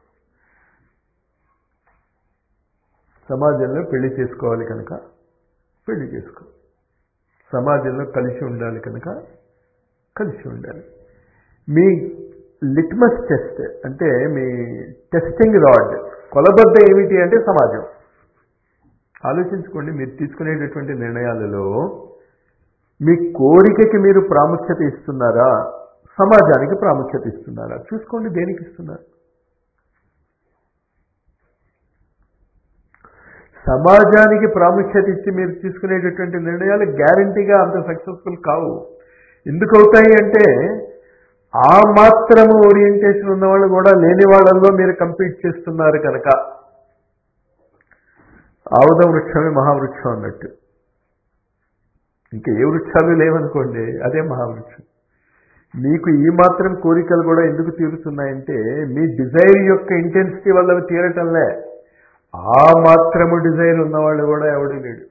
S1: సమాజంలో పెళ్లి చేసుకోవాలి కనుక పెళ్లి చేసుకో సమాజంలో కలిసి ఉండాలి కనుక కలిసి ఉండాలి మీ లిట్మస్ టెస్ట్ అంటే మీ టెస్టింగ్ రాడ్ కొలబద్ద ఏమిటి అంటే సమాజం ఆలోచించుకోండి మీరు తీసుకునేటటువంటి నిర్ణయాలలో మీ కోరికకి మీరు ప్రాముఖ్యత ఇస్తున్నారా సమాజానికి ప్రాముఖ్యత ఇస్తున్నారా చూసుకోండి దేనికి ఇస్తున్నారు సమాజానికి ప్రాముఖ్యత ఇచ్చి మీరు తీసుకునేటటువంటి నిర్ణయాలు గ్యారంటీగా అంత సక్సెస్ఫుల్ కావు ఎందుకు అవుతాయి అంటే ఆ మాత్రము ఓరియంటేషన్ ఉన్న వాళ్ళు కూడా లేని వాళ్ళల్లో మీరు కంపీట్ చేస్తున్నారు కనుక ఆవుద వృక్షమే మహావృక్షం అన్నట్టు ఇంకా ఏ వృక్షాలు లేవనుకోండి అదే మహావృక్షం మీకు ఈ మాత్రం కోరికలు కూడా ఎందుకు తీరుతున్నాయంటే మీ డిజైర్ యొక్క ఇంటెన్సిటీ వల్ల అవి తీరటంలే ఆ మాత్రము డిజైర్ ఉన్నవాళ్ళు కూడా ఎవడు లేడు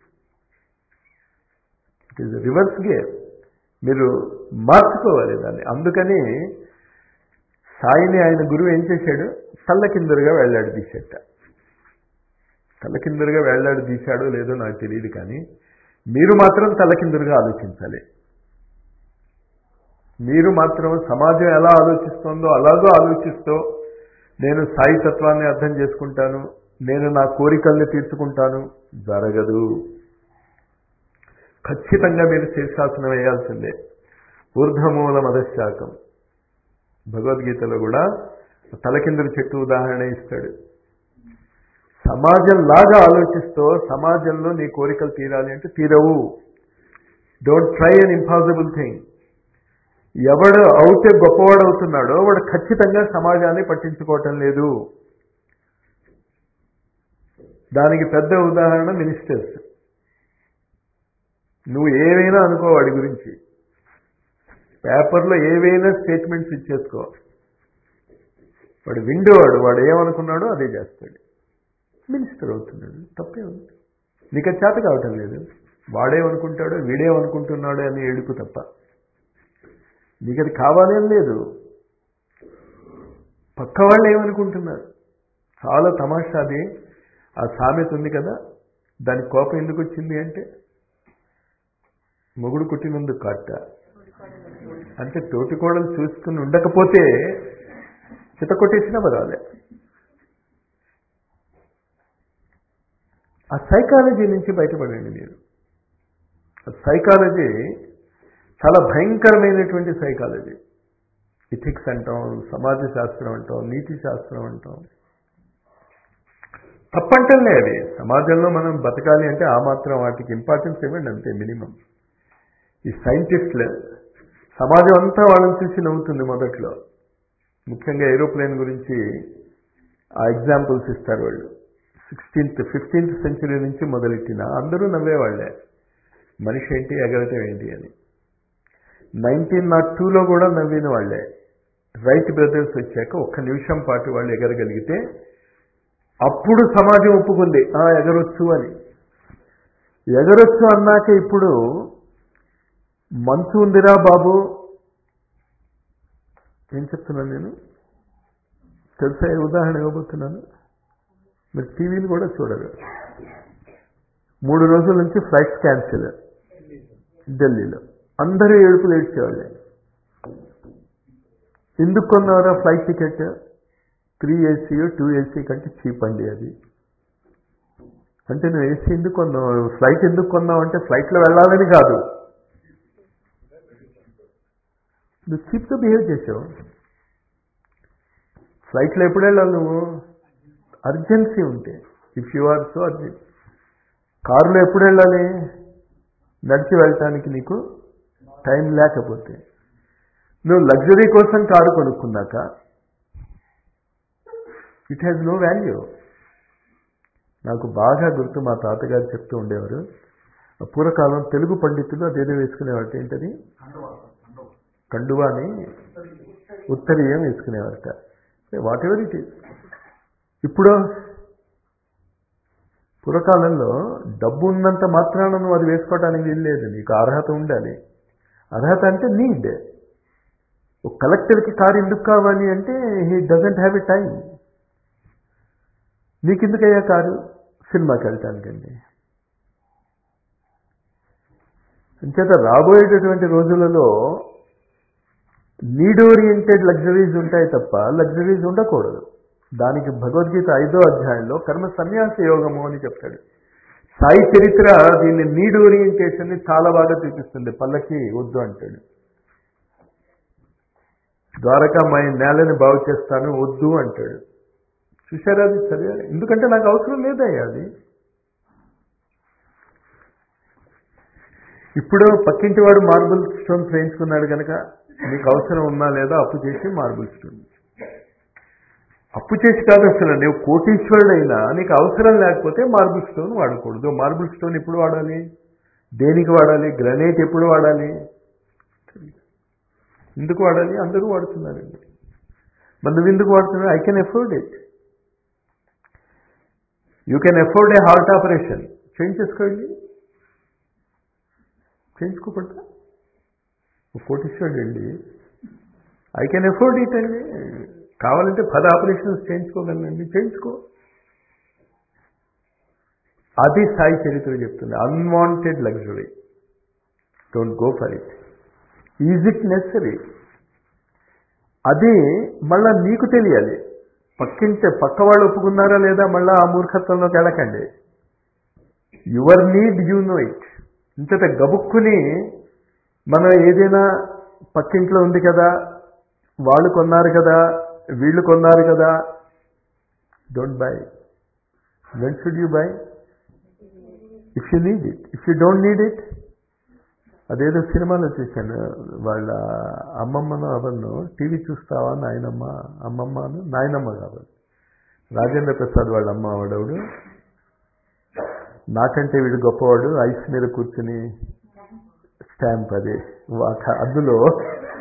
S1: ఇట్ ఈస్ రివర్స్ గేర్ మీరు మార్చుకోవాలి దాన్ని అందుకని సాయిని ఆయన గురువు ఏం చేశాడు తల్లకిందులుగా వేళ్లాడు తీసేట తల్లకిందులుగా వేళ్లాడు తీశాడో లేదో నాకు తెలియదు కానీ మీరు మాత్రం తల్లకిందులుగా ఆలోచించాలి మీరు మాత్రం సమాజం ఎలా ఆలోచిస్తుందో అలాగో ఆలోచిస్తూ నేను సాయి తత్వాన్ని అర్థం చేసుకుంటాను నేను నా కోరికల్ని తీర్చుకుంటాను జరగదు ఖచ్చితంగా మీరు శీర్షాసనం వేయాల్సిందే ఊర్ధమూల మదశాకం భగవద్గీతలో కూడా తలకిందుల చెట్టు ఉదాహరణ ఇస్తాడు సమాజంలాగా ఆలోచిస్తూ సమాజంలో నీ కోరికలు తీరాలి అంటే తీరవు don't try an impossible thing ఎవడు అవుతే గొప్పవాడు అవుతున్నాడో వాడు ఖచ్చితంగా సమాజాన్ని పట్టించుకోవటం లేదు దానికి పెద్ద ఉదాహరణ మినిస్టర్స్ నువ్వు ఏమైనా అనుకో వాడి గురించి పేపర్లో ఏవైనా స్టేట్మెంట్స్ ఇచ్చేసుకో వాడు విండేవాడు వాడు ఏమనుకున్నాడో అదే చేస్తాడు మినిస్టర్ అవుతున్నాడు తప్పే ఉంది నీకు అది చేత కావటం లేదు వాడేమనుకుంటాడో వీడేమనుకుంటున్నాడో అని ఏడుపు తప్ప నీకు అది కావాలి అని లేదు పక్క వాళ్ళు ఏమనుకుంటున్నారు చాలా తమాషాది ఆ సామెత ఉంది కదా దాని కోపం ఎందుకు వచ్చింది అంటే మొగుడు కుట్టినందుకు కట్ట అంటే తోటికోడలు చూసుకుని ఉండకపోతే చిత కొట్టేసినా పర్వాలే ఆ సైకాలజీ నుంచి బయటపడండి మీరు ఆ సైకాలజీ చాలా భయంకరమైనటువంటి సైకాలజీ ఇథిక్స్ అంటాం సమాజ శాస్త్రం అంటాం నీతి శాస్త్రం అంటాం తప్పంటలే అవి సమాజంలో మనం బతకాలి అంటే ఆ మాత్రం వాటికి ఇంపార్టెన్స్ ఇవ్వండి అంతే మినిమం ఈ సైంటిస్టులు సమాజం అంతా వాళ్ళని చూసి నవ్వుతుంది మొదట్లో ముఖ్యంగా ఏరోప్లేన్ గురించి ఆ ఎగ్జాంపుల్స్ ఇస్తారు వాళ్ళు సిక్స్టీన్త్ ఫిఫ్టీన్త్ సెంచరీ నుంచి మొదలెట్టిన అందరూ నవ్వేవాళ్లే మనిషి ఏంటి ఎగరటం ఏంటి అని నైన్టీన్ నాట్ టూలో కూడా నవ్విన వాళ్లే రైట్ బ్రదర్స్ వచ్చాక ఒక్క నిమిషం పాటు వాళ్ళు ఎగరగలిగితే అప్పుడు సమాజం ఒప్పుకుంది ఆ ఎగరొచ్చు అని ఎగరొచ్చు అన్నాక ఇప్పుడు మంచు ఉందిరా బాబు ఏం చెప్తున్నాను నేను తెలుసా ఏ ఉదాహరణ ఇవ్వబోతున్నాను మీరు టీవీలు కూడా చూడరు మూడు రోజుల నుంచి ఫ్లైట్స్ క్యాన్సిల్ ఢిల్లీలో అందరూ ఏడుపులు ఏడ్చేవాళ్ళే ఎందుకు కొన్నారా flight ticket three AC two AC కంటే చీప్ అండి అది అంటే నువ్వు ఏసీ ఎందుకు కొన్నావు ఫ్లైట్ ఎందుకు కొన్నావు అంటే ఫ్లైట్లో వెళ్ళాలని కాదు నువ్వు చీప్గా బిహేవ్ చేసావు ఫ్లైట్లో ఎప్పుడు వెళ్ళాలి నువ్వు అర్జెన్సీ ఉంటే if you are so urgent కారులో ఎప్పుడు వెళ్ళాలి నడిచి వెళ్ళటానికి నీకు టైం లేకపోతే నువ్వు లగ్జరీ కోసం కారు కొనుక్కున్నాక ఇట్ హ్యాస్ నో వాల్యూ నాకు బాగా గుర్తు మా తాతగారు చెప్తూ ఉండేవారు పూర్వకాలం తెలుగు పండితులు అదేదో వేసుకునేవారు ఏంటది కండువా అని ఉత్తరీయం వేసుకునేవారట వాట్ ఎవర్ ఇట్ ఈస్ ఇప్పుడు పూర్వకాలంలో డబ్బు ఉన్నంత మాత్రాన నువ్వు అది వేసుకోవడానికి వీల్లేదు నీకు అర్హత ఉండాలి అర్హత అంటే నీడ్ ఒక కలెక్టర్కి కారు ఎందుకు కావాలి అంటే he doesn't have a time నీకెందుకయ్యా కారు సినిమాకి వెళ్ళటానికండి అంచేత రాబోయేటటువంటి రోజులలో నీడ్ ఓరియంటెడ్ లగ్జరీస్ ఉంటాయి తప్ప లగ్జరీస్ ఉండకూడదు దానికి భగవద్గీత ఐదో అధ్యాయంలో కర్మ సన్యాస యోగము అని చెప్తాడు సాయి చరిత్ర దీన్ని నీడ్ ఓరియంటేషన్ ని చాలా బాగా చూపిస్తుంది పల్లకి వద్దు అంటాడు ద్వారకా మా నేలని బాగు చేస్తాను వద్దు అంటాడు చూసారా అది చదివా ఎందుకంటే నాకు అవసరం లేదయ్యా అది ఇప్పుడు పక్కింటి వాడు మార్బుల్ స్టోన్ చేయించుకున్నాడు కనుక నీకు అవసరం ఉన్నా లేదా అప్పు చేసి మార్బుల్ స్టోన్ అప్పు చేసి కాదు అసలు నువ్వు కోటీశ్వరుడైనా నీకు అవసరం లేకపోతే మార్బుల్ స్టోన్ వాడకూడదు మార్బుల్ స్టోన్ ఎప్పుడు వాడాలి దేనికి వాడాలి గ్రనైట్ ఎప్పుడు వాడాలి ఎందుకు వాడాలి అందరూ వాడుతున్నారండి మరి నువ్వు ఎందుకు వాడుతున్నావు I can afford it you can afford a heart operation చేయించేసుకోండి చేయించుకోకుండా కోటీశ్వరుడు అండి ఐ కెన్ ఎఫోర్డ్ ఇట్ అండి కావాలంటే పది ఆపరేషన్స్ చేయించుకోగలనండి చేయించుకో అది సాయి చరిత్ర చెప్తుంది unwanted luxury don't go for it is it necessary అది మళ్ళా నీకు తెలియాలి పక్కింటే పక్క వాళ్ళు ఒప్పుకున్నారా లేదా మళ్ళా ఆ మూర్ఖత్వంలోకి వెళ్ళకండి your need you know it ఇంతట గబుక్కుని మనం ఏదైనా పక్కింట్లో ఉంది కదా వాళ్ళు కొన్నారు కదా వీళ్ళు కొన్నారు కదా don't buy when should you buy if you need it if you don't need it అదేదో సినిమాలో చూశాను వాళ్ళ అమ్మమ్మను అవన్ను టీవీ చూస్తావా నాయనమ్మ అమ్మమ్మను నాయనమ్మ కావాలి రాజేంద్ర ప్రసాద్ వాళ్ళ అమ్మ వాడవుడు నాకంటే వీడు గొప్పవాడు ఐస్ మీద కూర్చుని స్టాంప్ అది అందులో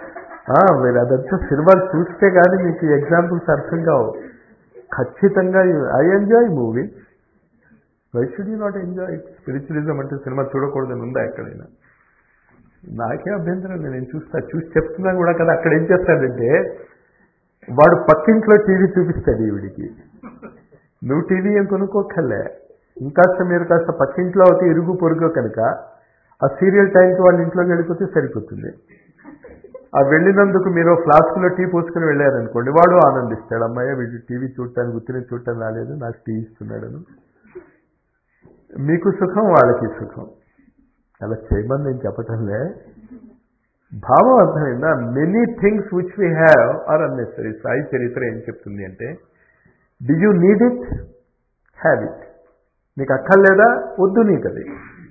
S1: ఆ, మీరు అదంతా సినిమాలు చూస్తే కానీ మీకు ఎగ్జాంపుల్స్ అర్థం కావు ఖచ్చితంగా I enjoy movie why should you not enjoy spiritualism అంటే సినిమా చూడకూడదని ఉందా ఎక్కడైనా నాకే అభ్యంతరం లేదు నేను చూస్తా చూసి చెప్తున్నా కూడా కదా అక్కడ ఏం చేస్తాడంటే వాడు పక్కింట్లో టీవీ చూపిస్తాడు ఈవిడికి నువ్వు టీవీ ఏం కొనుక్కోక్కర్లే ఇంకాస్త మీరు కాస్త పక్కింట్లో అయితే ఇరుగు పొరుగు కనుక ఆ సీరియల్ టైంకి వాళ్ళ ఇంట్లోకి వెళ్ళిపోతే సరిపోతుంది ఆ వెళ్ళినందుకు మీరు ఫ్లాస్క్లో టీ పోసుకుని వెళ్ళారనుకోండి వాడు ఆనందిస్తాడు అమ్మాయి వీడు టీవీ చూడటానికి గుర్తుని చూడటం రాలేదు నాకు టీ ఇస్తున్నాడను మీకు సుఖం వాళ్ళకి సుఖం అలా చేయమని నేను చెప్పటంలే భావం అర్థమైందా many things which we have are unnecessary Sai చరిత్ర ఏం చెప్తుంది అంటే do you need it have it నీకు అక్కర్లేదా వద్దు నీకు అది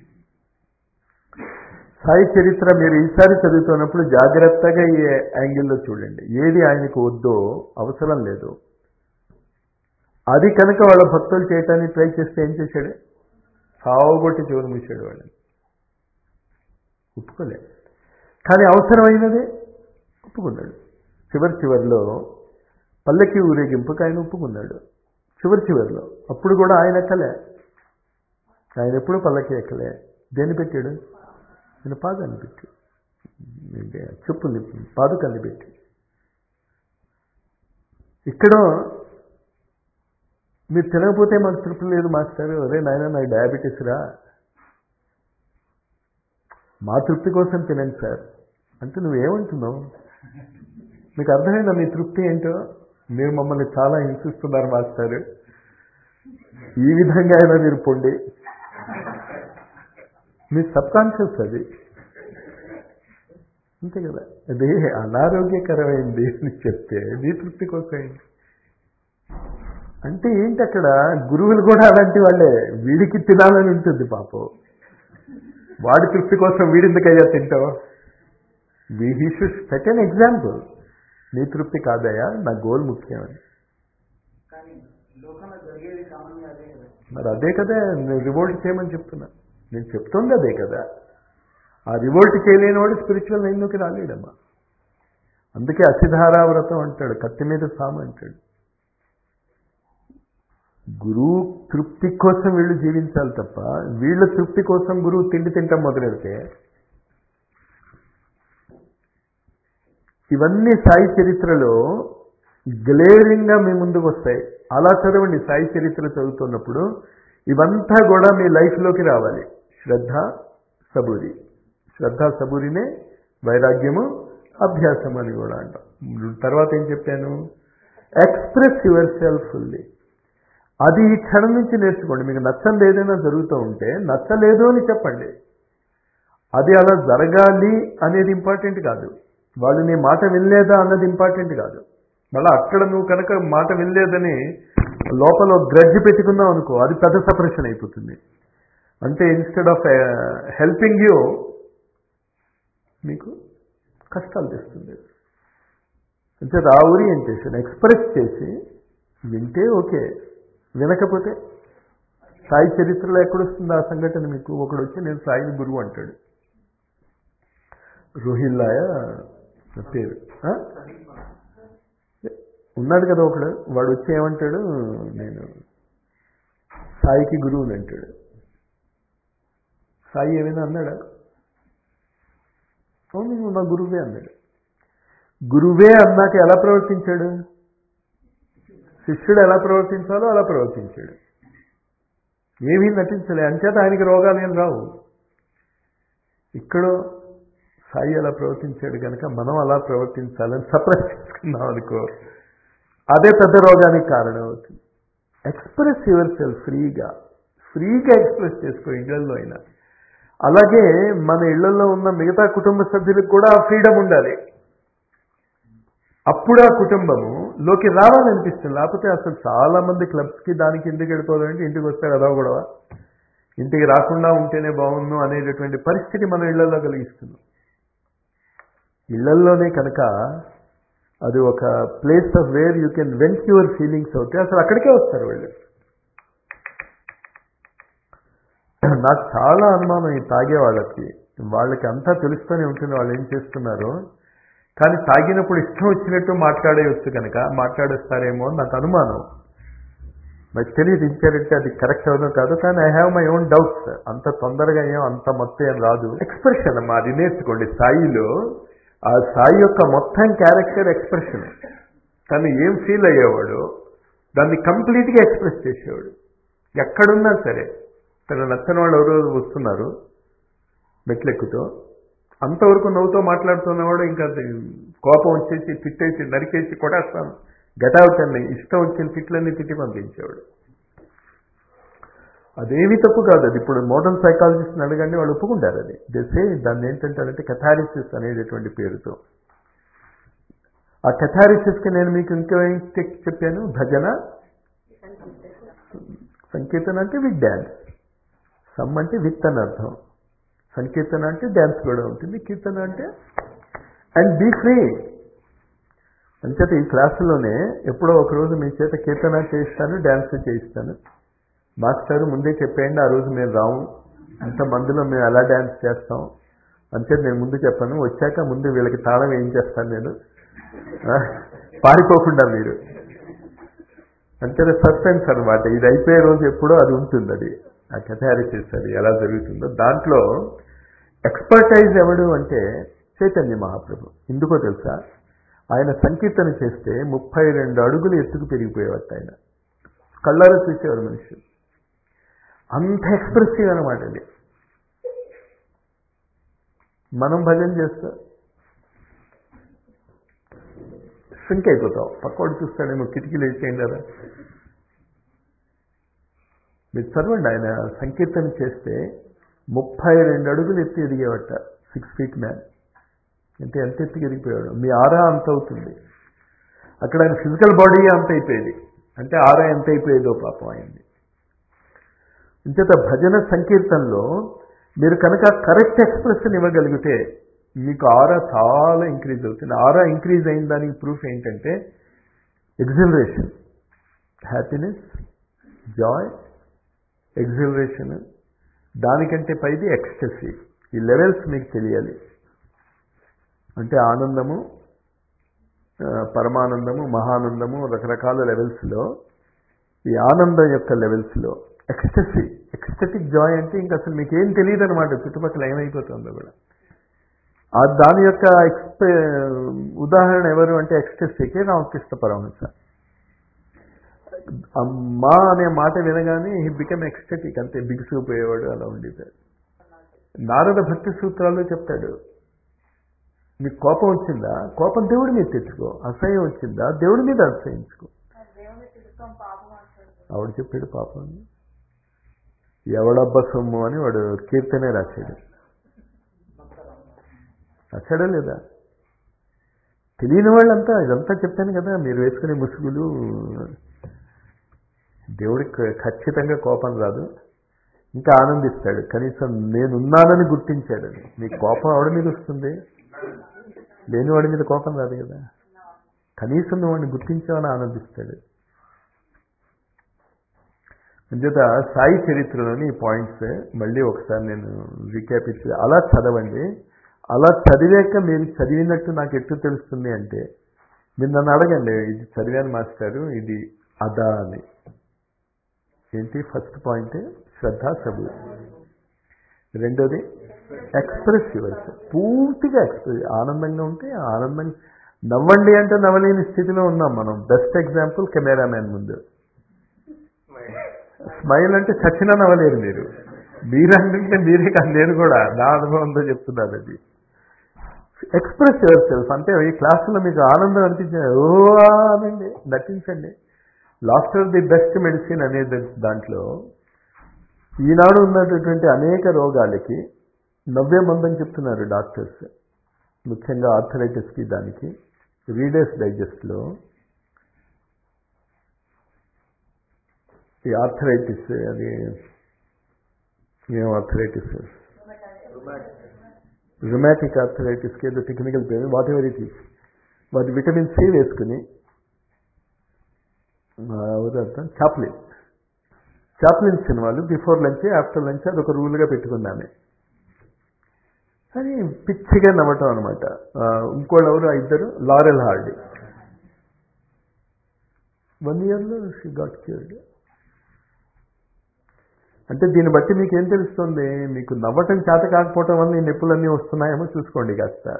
S1: సాయి చరిత్ర మీరు ఈసారి చదువుతున్నప్పుడు జాగ్రత్తగా ఈ యాంగిల్లో చూడండి ఏది ఆయనకు వద్దో అవసరం లేదు అది కనుక వాళ్ళ భక్తులు చేయటానికి ట్రై చేస్తే ఏం చేశాడు సావుగొట్టి చెవులు మూసాడు వాళ్ళని ఒప్పుకోలే కానీ అవసరమైనదే ఒప్పుకున్నాడు చివరి చివరిలో పల్లకి ఊరేగింపుకి ఆయన ఒప్పుకున్నాడు చివరి చివరిలో అప్పుడు కూడా ఆయన ఎక్కలే ఆయన ఎప్పుడు పల్లకి ఎక్కలే దేన్ని పెట్టాడు ఆయన పాదాన్ని పెట్టి అంటే చెప్పుల్ని పాదుకల్ని పెట్టి ఇక్కడ మీరు తినకపోతే మాకు తృప్తి లేదు మాస్టర్ అరే నాయన నాకు డయాబెటీస్ రా మా తృప్తి కోసం తినండి సార్ అంటే నువ్వేమంటున్నావు మీకు అర్థమైందా మీ తృప్తి ఏంటో మీరు మమ్మల్ని చాలా హింసిస్తున్నారు మాస్టర్ ఈ విధంగా అయినా మీరు పొండి మీ సబ్ కాన్షియస్ అది అంతే కదా అది అనారోగ్యకరమైంది అని చెప్తే మీ తృప్తి కోసం ఏంటి అంటే ఏంటి అక్కడ గురువులు కూడా అలాంటి వాళ్ళే వీడికి తినాలని ఉంటుంది పాపం వాడి తృప్తి కోసం వీడిందుకయ్యా తింటావు he should set an example నీ తృప్తి కాదయ్యా నా గోల్ ముఖ్యమని
S2: కానీ లోకంలో జరిగేది సామాన్యంగా అదే కదా
S1: మరి అదే కదా నేను రివోల్ట్ చేయమని చెప్తున్నా నేను చెప్తుంది అదే కదా ఆ రివోల్ట్ చేయలేని వాడు స్పిరిచువల్ లైన్లోకి రాలేడమ్మా అందుకే అసిధారావ్రతం అంటాడు కత్తి మీద సాము అంటాడు గురువు తృప్తి కోసం వీళ్ళు జీవించాలి తప్ప వీళ్ళ తృప్తి కోసం గురువు తిండి తింటాం మొదలెడితే ఇవన్నీ సాయి చరిత్రలో గ్లేరింగ్గా మీ ముందుకు వస్తాయి అలా చదవండి సాయి చరిత్ర చదువుతున్నప్పుడు ఇవంతా కూడా మీ లైఫ్లోకి రావాలి శ్రద్ధ సబూరి శ్రద్ధ సబూరినే వైరాగ్యము అభ్యాసం అని కూడా అంటాం తర్వాత ఏం చెప్పాను ఎక్స్ప్రెస్ యువర్ సెల్ఫ్ ఫుల్లీ అది ఈ క్షణం నుంచి నేర్చుకోండి మీకు నచ్చంది ఏదైనా జరుగుతూ ఉంటే నచ్చలేదు అని చెప్పండి అది అలా జరగాలి అనేది ఇంపార్టెంట్ కాదు వాళ్ళు నీ మాట వినలేదా అన్నది ఇంపార్టెంట్ కాదు మళ్ళీ అక్కడ నువ్వు కనుక మాట వినలేదని లోపల గ్రడ్జ్ పెట్టుకున్నావు అనుకో అది పెద్ద సపరేషన్ అయిపోతుంది అంటే ఇన్స్టెడ్ ఆఫ్ హెల్పింగ్ యూ మీకు కష్టాలు తెస్తుంది అంటే ఆ ఓరియంటేషన్ ఎక్స్ప్రెస్ చేసి వింటే ఓకే వినకపోతే సాయి చరిత్రలో ఎక్కడొస్తుంది ఆ సంఘటన మీకు ఒకడు వచ్చి నేను సాయిని గురువు అంటాడు రోహిల్లాయ నా పేరు ఆ? ఉన్నాడు కదా ఒకడు వాడు వచ్చి ఏమంటాడు నేను సాయికి గురువుని అంటాడు సాయి ఏమైనా అన్నాడా అవును నువ్వు నా గురువే అన్నాడు గురువే అన్నాక ఎలా ప్రవర్తించాడు శిష్యుడు ఎలా ప్రవర్తించాలో అలా ప్రవర్తించాడు ఏమీ నటించలే అంచేత ఆయనకి రోగాలు ఏం రావు ఇక్కడ సాయి అలా ప్రవర్తించాడు కనుక మనం అలా ప్రవర్తించాలని సప్రెస్ చేసుకున్నాం అనుకో అదే పెద్ద రోగానికి కారణం అవుతుంది ఎక్స్ప్రెస్ యువర్ సెల్ఫ్ ఫ్రీగా ఫ్రీగా ఎక్స్ప్రెస్ చేసుకో ఇళ్లలో అయినా అలాగే మన ఇళ్లలో ఉన్న మిగతా కుటుంబ సభ్యులకు కూడా ఆ ఫ్రీడమ్ ఉండాలి అప్పుడు ఆ కుటుంబము లోకి రావాలనిపిస్తుంది లేకపోతే అసలు చాలా మంది క్లబ్స్కి దానికి ఎందుకు వెళ్ళిపోవాలంటే ఇంటికి వస్తే అదవ గొడవ ఇంటికి రాకుండా ఉంటేనే బాగుండు అనేటటువంటి పరిస్థితి మన ఇళ్లలో కలిగిస్తున్నాం ఇళ్లల్లోనే కనుక అది ఒక place of where you can vent your feelings అవుతే అసలు అక్కడికే వస్తారు వాళ్ళు నాకు చాలా అనుమానం ఈ తాగే వాళ్ళకి వాళ్ళకి అంతా తెలుస్తూనే ఉంటుంది వాళ్ళు ఏం చేస్తున్నారో కానీ తాగినప్పుడు ఇష్టం వచ్చినట్టు మాట్లాడేయచ్చు కనుక మాట్లాడేస్తారేమో అని నాకు అనుమానం నాకు తెలియదు ఇచ్చారంటే అది కరెక్ట్ అవునో కాదు కానీ I have my own doubts అంత తొందరగా ఏం అంత మొత్తం ఏం రాదు ఎక్స్ప్రెషన్ అమ్మా అది నేర్చుకోండి సాయిలో ఆ సాయి యొక్క మొత్తం క్యారెక్టర్ ఎక్స్ప్రెషన్ తను ఏం ఫీల్ అయ్యేవాడు దాన్ని కంప్లీట్గా ఎక్స్ప్రెస్ చేసేవాడు ఎక్కడున్నా సరే తన నచ్చని వాళ్ళు ఎవరో వస్తున్నారు మెట్లెక్కుతో అంతవరకు నవ్వుతో మాట్లాడుతున్నవాడు ఇంకా అది కోపం వచ్చేసి తిట్టేసి నరికేసి కొడేస్తాను గటావుట్ అన్ని ఇష్టం వచ్చిన తిట్లన్నీ తిట్టి పంపించేవాడు అదేమీ తప్పు కాదు అది ఇప్పుడు మోడర్న్ సైకాలజిస్ట్ని అడగండి వాళ్ళు ఒప్పుకుంటారు అది దసే దాన్ని ఏంటంటారంటే కెథారిసిస్ అనేటటువంటి పేరుతో ఆ కెథారిసిస్కి నేను మీకు ఇంకో చెప్పాను భజన సంకీర్తన అంటే విత్ డ్యాన్స్ సమ్ అంటే విత్ అని అర్థం సంకీర్తన అంటే డ్యాన్స్ కూడా ఉంటుంది కీర్తన అంటే అండ్ బీ ఫ్రీ అంచేత ఈ క్లాసులోనే ఎప్పుడో ఒకరోజు మీ చేత కీర్తన చేయిస్తాను డ్యాన్స్ చేయిస్తాను మాస్టర్ ముందే చెప్పేయండి ఆ రోజు మేము రాము అంత మందిలో మేము ఎలా డ్యాన్స్ చేస్తాం అంచేత నేను ముందు చెప్పాను వచ్చాక ముందు వీళ్ళకి తాళం ఏం చేస్తాను నేను పారిపోకుండా మీరు అంటే సస్పెన్స్ అనమాట ఇది అయిపోయే రోజు ఎప్పుడో అది ఉంటుంది అది ఆ కెథారిసిస్ అది ఎలా జరుగుతుందో దాంట్లో ఎక్స్పర్టైజ్ ఎవడు అంటే చైతన్య మహాప్రభు ఎందుకో తెలుసా ఆయన సంకీర్తన చేస్తే ముప్పై రెండు అడుగులు ఎత్తుకు పెరిగిపోయేవారు ఆయన కళ్ళారా చూసేవారు మనిషి అంత ఎక్స్ప్రెసివ్ అనమాట అది మనం భజన చేస్తా సింక్ అయిపోతాం పక్కోడు చూస్తాడేమో కిటికీలు వేసేయండి కదా మీరు చదవండి ఆయన సంకీర్తన చేస్తే ముప్పై రెండు అడుగులు ఎత్తి ఎదిగేవట సిక్స్ ఫీట్ మ్యాన్ అంటే ఎంత ఎత్తుకి ఎదిగిపోయాడు మీ ఆరా అంత అవుతుంది అక్కడ ఆయన ఫిజికల్ బాడీ అంత అయిపోయేది అంటే ఆరా ఎంత అయిపోయేదో పాపం అయింది ఇంచేత భజన సంకీర్తనలో మీరు కనుక కరెక్ట్ ఎక్స్ప్రెషన్ ఇవ్వగలిగితే మీకు ఆరా చాలా ఇంక్రీజ్ అవుతుంది ఆరా ఇంక్రీజ్ అయిన దానికి ప్రూఫ్ ఏంటంటే ఎగ్జిలరేషన్ హ్యాపీనెస్ జాయ్ ఎగ్జిలరేషన్ దానికంటే పైది ఎక్స్టసీ ఈ లెవెల్స్ మీకు తెలియాలి అంటే ఆనందము పరమానందము మహానందము రకరకాల లెవెల్స్లో ఈ ఆనందం యొక్క లెవెల్స్లో ఎక్స్టసీ ఎక్స్టటిక్ జాయ్ అంటే ఇంకా అసలు మీకు ఏం తెలియదు అనమాట చుట్టుపక్కల ఏమైపోతుందో కూడా ఆ దాని యొక్క ఎక్స్పే ఉదాహరణ ఎవరు అంటే ఎక్స్టసీకే రామకృష్ణ పరమహంస అమ్మా అనే మాట వినగానే హీ బికమ్ ఎక్స్టటిక్ అంతే బిగుసుకుపోయేవాడు అలా ఉండేది నారద భక్తి సూత్రాలు చెప్తాడు మీకు కోపం వచ్చిందా కోపం దేవుడి మీద తెచ్చుకో అసహ్యం వచ్చిందా దేవుడి మీద అసహ్యించుకో ఆవిడ చెప్పాడు పాపం ఎవడబ్బ సొమ్ము అని వాడు కీర్తనే రాశాడు రాశాడా లేదా తెలియని వాళ్ళంతా ఇదంతా చెప్పాను కదా మీరు వేసుకునే ముసుగులు దేవుడికి ఖచ్చితంగా కోపం రాదు ఇంకా ఆనందిస్తాడు కనీసం నేనున్నానని గుర్తించాడు మీ కోపం ఆవిడ మీద వస్తుంది లేని వాడి మీద కోపం రాదు కదా కనీసం నువ్వు వాడిని గుర్తించావని ఆనందిస్తాడు అంచేత సాయి చరిత్రలోని ఈ పాయింట్స్ మళ్ళీ ఒకసారి నేను రీక్యాప్ ఇచ్చి అలా చదవండి అలా చదివాక మీరు చదివినట్టు నాకు ఎట్టు తెలుస్తుంది అంటే మీరు నన్ను అడగండి ఇది చదివాను మాస్టారు ఇది అదా అని ఏంటి ఫస్ట్ పాయింట్ శ్రద్ధ సబు రెండోది ఎక్స్ప్రెస్ యువర్స్ పూర్తిగా ఎక్స్ప్రెస్ ఆనందంగా ఉంటే ఆనందంగా నవ్వండి అంటే నవ్వలేని స్థితిలో ఉన్నాం మనం బెస్ట్ ఎగ్జాంపుల్ కెమెరామ్యాన్ ముందు స్మైల్ అంటే చచ్చినా నవ్వలేరు మీరు మీరంటే మీరే కాదు నేను కూడా నా అనుభవంతో చెప్తున్నాను అది ఎక్స్ప్రెస్ యువర్ సెల్ఫ్ అంటే ఈ క్లాసులో మీకు ఆనందం అనిపించింది ఓ ఆనండి నటించండి లాఫ్టర్ ది బెస్ట్ మెడిసిన్ అనేది దాంట్లో ఈనాడు ఉన్నటువంటి అనేక రోగాలకి నవ్వే మందని చెప్తున్నారు డాక్టర్స్ ముఖ్యంగా ఆర్థరైటిస్కి దానికి రీడర్స్ డైజెస్ట్లో ఈ ఆర్థరైటిస్ అది ఏం ఆర్థరైటిస్ రుమాటిక్ ఆర్థరైటిస్కి ఏదో టెక్నికల్ పేరు వాట్ ఎవర్ ఇట్ ఈస్ వాటి విటమిన్ సి వేసుకుని ఉదాహరణ చాప్లిన్ చాప్లిన్ సినిమాలు బిఫోర్ లంచ్ ఆఫ్టర్ లంచ్ అది ఒక రూల్గా పెట్టుకున్నాను అని పిచ్చిగా నవ్వటం అనమాట ఇంకోళ్ళు ఎవరు ఆ ఇద్దరు లారెల్ హార్డీ వన్ ఇయర్లో షీ గాట్ క్యూర్డ్ అంటే దీన్ని బట్టి మీకు ఏం తెలుస్తుంది మీకు నవ్వటం చేత కాకపోవటం వల్ల ఈ నొప్పులన్నీ వస్తున్నాయేమో చూసుకోండి కాస్త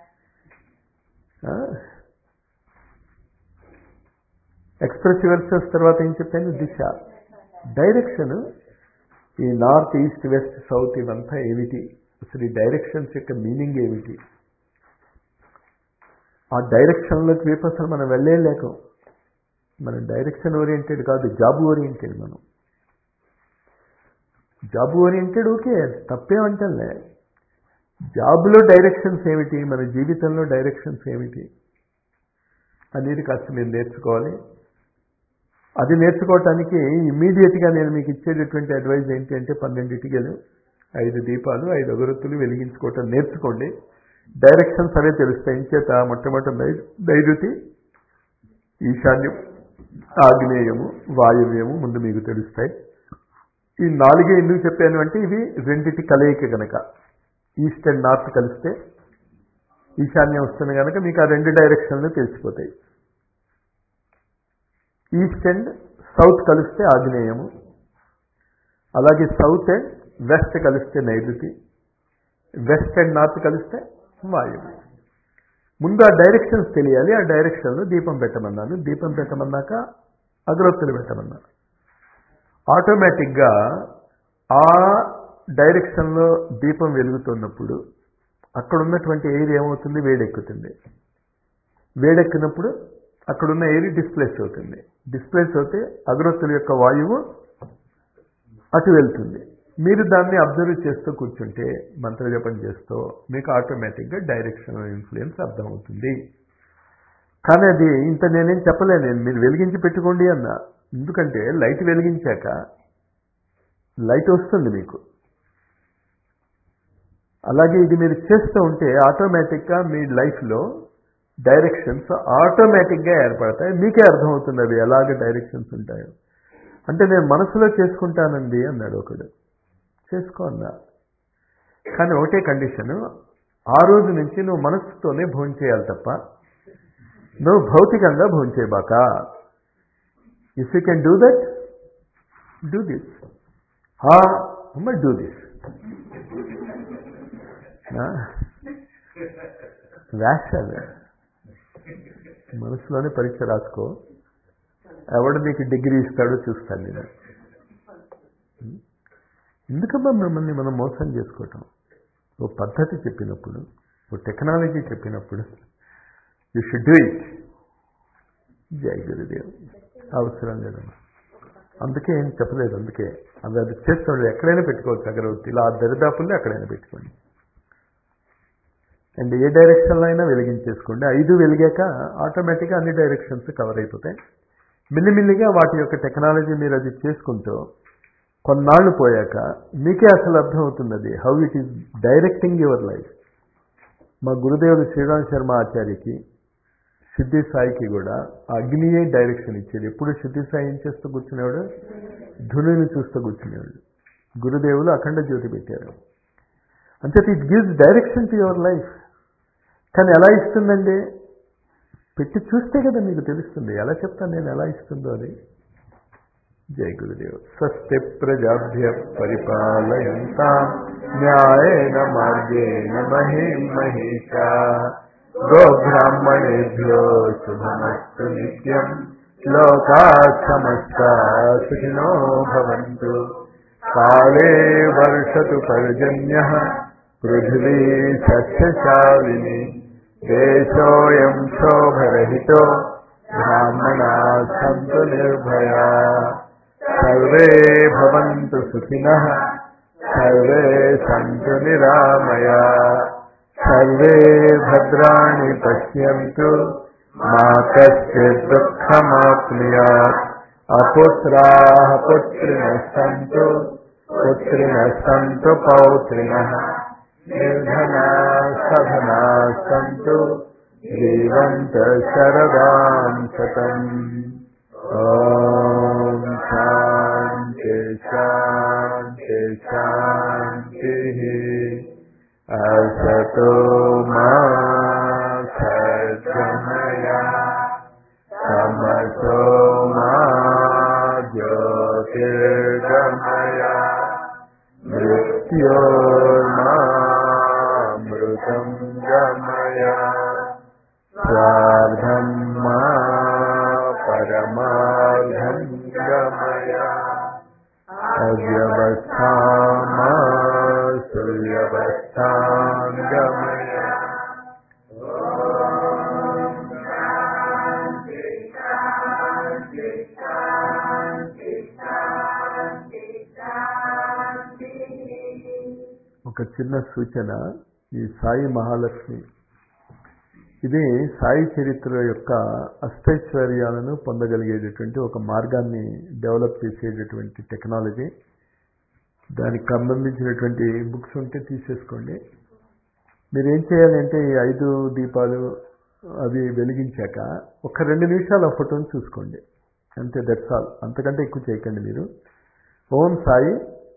S1: ఎక్స్ప్రెసివ్ వెర్సెస్ తర్వాత ఏం చెప్పాను దిశ డైరెక్షన్ ఈ నార్త్ ఈస్ట్ వెస్ట్ సౌత్ ఇవంతా ఏమిటి అసలు ఈ డైరెక్షన్స్ యొక్క మీనింగ్ ఏమిటి ఆ డైరెక్షన్లోకి వైపు అసలు మనం వెళ్ళలేకం మనం డైరెక్షన్ ఓరియంటెడ్ కాదు జాబ్ ఓరియంటెడ్ మనం జాబ్ ఓరియంటెడ్ ఓకే తప్పేమంటలే జాబ్లో డైరెక్షన్స్ ఏమిటి మన జీవితంలో డైరెక్షన్స్ ఏమిటి అనేది కాస్త మీరు నేర్చుకోవాలి అది నేర్చుకోవటానికి ఇమ్మీడియట్గా నేను మీకు ఇచ్చేటటువంటి అడ్వైజ్ ఏంటి అంటే పన్నెండింటికలు ఐదు దీపాలు ఐదు అగరత్తులు వెలిగించుకోవటం నేర్చుకోండి డైరెక్షన్స్ అవే తెలుస్తాయి ఇంచేత మొట్టమొదటి నై- నైరుతి ఈశాన్యం ఆగ్నేయము వాయువ్యము ముందు మీకు తెలుస్తాయి ఈ నాలుగే ఎందుకు చెప్పాను అంటే ఇవి రెండిటి కలయిక గనక ఈస్ట్ అండ్ నార్త్ కలిస్తే ఈశాన్యం వస్తుంది కనుక మీకు ఆ రెండు డైరెక్షన్లు తెలిసిపోతాయి ఈస్ట్ అండ్ సౌత్ కలిస్తే ఆగ్నేయము అలాగే సౌత్ అండ్ వెస్ట్ కలిస్తే నైరుతి వెస్ట్ అండ్ నార్త్ కలిస్తే వాయువు ముందు ఆ డైరెక్షన్స్ తెలియాలి ఆ డైరెక్షన్లో దీపం పెట్టమన్నాను దీపం పెట్టమన్నాక అగరొత్తులు పెట్టమన్నాను ఆటోమేటిక్గా ఆ డైరెక్షన్లో దీపం వెలుగుతున్నప్పుడు అక్కడ ఉన్నటువంటి ఎయిర్ ఏమవుతుంది వేడెక్కుతుంది వేడెక్కినప్పుడు అక్కడున్న ఎయిర్ డిస్ప్లేస్ అవుతుంది డిస్ప్లేస్ అవుతే అగరొత్తుల యొక్క వాయువు అటు వెళ్తుంది మీరు దాన్ని అబ్జర్వ్ చేస్తూ కూర్చుంటే మంత్రజపం చేస్తూ మీకు ఆటోమేటిక్గా డైరెక్షన్ ఇన్ఫ్లుయెన్స్ అర్థమవుతుంది కానీ అది ఇంత నేనేం చెప్పలేను నేను మీరు వెలిగించి పెట్టుకోండి అన్న ఎందుకంటే లైట్ వెలిగించాక లైట్ వస్తుంది మీకు అలాగే ఇది మీరు చేస్తూ ఉంటే ఆటోమేటిక్గా మీ లైఫ్లో డైరెక్షన్స్ ఆటోమేటిక్గా ఏర్పడతాయి మీకే అర్థమవుతుంది అవి ఎలాగ డైరెక్షన్స్ ఉంటాయో అంటే నేను మనసులో చేసుకుంటానండి అన్నాడు ఒకడు చేసుకో అన్నా కానీ ఒకటే కండిషను ఆ రోజు నుంచి నువ్వు మనస్సుతోనే భోజనం చేయాలి తప్ప నువ్వు భౌతికంగా భోజనం చేయబాక if you can do that do this అమ్మ డూ దిస్ వ్యాసాలు మనసులోనే పరీక్ష రాసుకో ఎవడు నీకు డిగ్రీ ఇస్తాడో చూస్తాను నేను ఎందుకమ్మా మిమ్మల్ని మనం మోసం చేసుకోవటం ఓ పద్ధతి చెప్పినప్పుడు ఓ టెక్నాలజీ చెప్పినప్పుడు యు షుడ్ డూ ఇట్ జై గురుదేవ్ అవసరం లేదమ్మా అందుకే ఏం చెప్పలేదు అందుకే అది అది చేస్తాడు ఎక్కడైనా పెట్టుకోవచ్చు అగరవత్తి ఇలా దరిదాపుల్లో ఎక్కడైనా పెట్టుకోండి అండ్ ఏ డైరెక్షన్లో అయినా వెలిగించేసుకోండి ఐదు వెలిగాక ఆటోమేటిక్గా అన్ని డైరెక్షన్స్ కవర్ అయిపోతాయి మిల్లిమిల్లిగా వాటి యొక్క టెక్నాలజీ మీరు అది చేసుకుంటూ కొన్నాళ్ళు పోయాక మీకే అసలు అర్థమవుతుంది అది how it is directing your life మా గురుదేవుడు శ్రీరామ్ శర్మ ఆచార్యకి సిద్ధి సాయికి కూడా ఆ అగ్నియే డైరెక్షన్ ఇచ్చేది ఎప్పుడు సిద్ధి సాయి ఏం చేస్తూ కూర్చునేవాడు ధునిని చూస్తూ కూర్చునేవాడు గురుదేవులు అఖండ జ్యోతి పెట్టారు అంటే it gives direction to your life కానీ ఎలా ఇస్తుందండి పెట్టి చూస్తే కదా మీకు తెలుస్తుంది ఎలా చెప్తాను నేను ఎలా ఇస్తుందో అది జై గురుదేవ్ స్వస్తి ప్రజాభ్య పరిపాలయంతా న్యాయేన మార్గేణ మహిం మహిషా గోబ్రాహ్మణేభ్యో శుభమస్తు నిత్యం లోకా సమస్త సుఖినో భవంతు కాళే వర్షతు పర్జన్య పృథివీ సస్యశాలిని దేశోయం శోభరహితో బ్రాహ్మణా సంతు నిర్భయా సర్వే భవంతు సుఖినః సర్వే సంతు నిరామయా సర్వే భద్రాణి పశ్యంతు మా కశ్చిత్ దుఃఖమాప్నుయాత్ అపుత్రాः పుత్రిణः సంతు పుత్రిణः సంతు పౌత్రిణः నిర్ధనాः సధనాः సంతు జీవంత శరదాం శతం ఓం శాంతి శాంతి శాంతి అస तमसो मा सद्गमय तमसो मा ज्योतिर्गमय मृत्योर्मा मृतं गमय स्वार्धं मा परमार्धं गमय अव्यवस्था मा सुव्यवस्थां गमय ఒక చిన్న సూచన ఈ సాయి మహాలక్ష్మి ఇది సాయి చరిత్ర యొక్క అష్టైశ్వర్యాలను పొందగలిగేటటువంటి ఒక మార్గాన్ని డెవలప్ చేసేటటువంటి టెక్నాలజీ దానికి సంబంధించినటువంటి బుక్స్ ఉంటే తీసేసుకోండి మీరు ఏం చేయాలంటే ఈ ఐదు దీపాలు అవి వెలిగించాక ఒక రెండు నిమిషాలు ఆ ఫోటోని చూసుకోండి అంతే దట్స్ ఆల్ అంతకంటే ఎక్కువ చేయకండి మీరు ఓం సాయి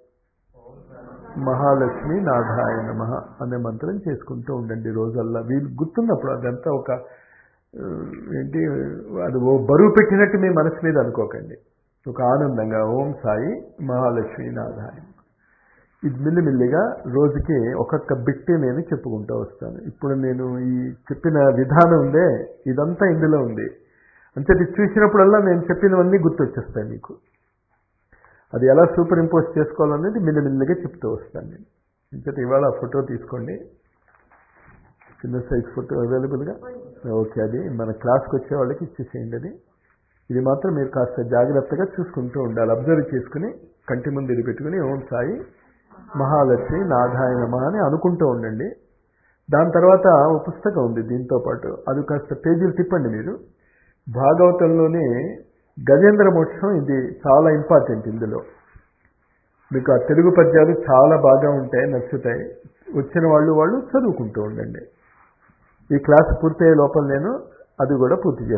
S1: మహాలక్ష్మి నాథాయ నమ అనే మంత్రం చేసుకుంటూ ఉండండి రోజల్లా వీళ్ళు గుర్తున్నప్పుడు అదంతా ఒక ఆ, ఏంటి అది ఓ బరువు పెట్టినట్టు మీ మనసు మీద అనుకోకండి ఒక ఆనందంగా ఓం సాయి మహాలక్ష్మి నాథాయ ఇది మెల్లిమెల్లిగా రోజుకి ఒక్కొక్క బిట్టి నేను చెప్పుకుంటూ వస్తాను ఇప్పుడు నేను ఈ చెప్పిన విధానం ఉందే ఇదంతా ఇందులో ఉంది అంటే ఇది చూసినప్పుడల్లా నేను చెప్పినవన్నీ గుర్తొచ్చేస్తాయి మీకు అది ఎలా సూపర్ ఇంపోజ్ చేసుకోవాలనేది మెల్లిమెల్లిగా చెప్తూ వస్తాను నేను ఇంకటి ఇవాళ ఆ ఫోటో తీసుకోండి చిన్న సైజ్ ఫోటో అవైలబుల్గా ఓకే అది మన క్లాస్కి వచ్చే వాళ్ళకి ఇచ్చేసేయండి అది ఇది మాత్రం మీరు కాస్త జాగ్రత్తగా చూసుకుంటూ ఉండాలి అబ్జర్వ్ చేసుకుని కంటి ముందు ఇది పెట్టుకుని ఓం సాయి మహాలక్ష్మి నాథాయ నమ అని అనుకుంటూ ఉండండి దాని తర్వాత ఒక పుస్తకం ఉంది దీంతో పాటు అది కాస్త పేజీలు తిప్పండి మీరు భాగవతంలోనే గజేంద్ర మోక్షం ఇది చాలా ఇంపార్టెంట్ ఇందులో మీకు ఆ తెలుగు పద్యాలు చాలా బాగా ఉంటాయి నచ్చుతాయి వచ్చిన వాళ్ళు వాళ్ళు చదువుకుంటూ ఉండండి ఈ క్లాస్ పూర్తయ్యే లోపల నేను అది కూడా పూర్తి చేస్తాను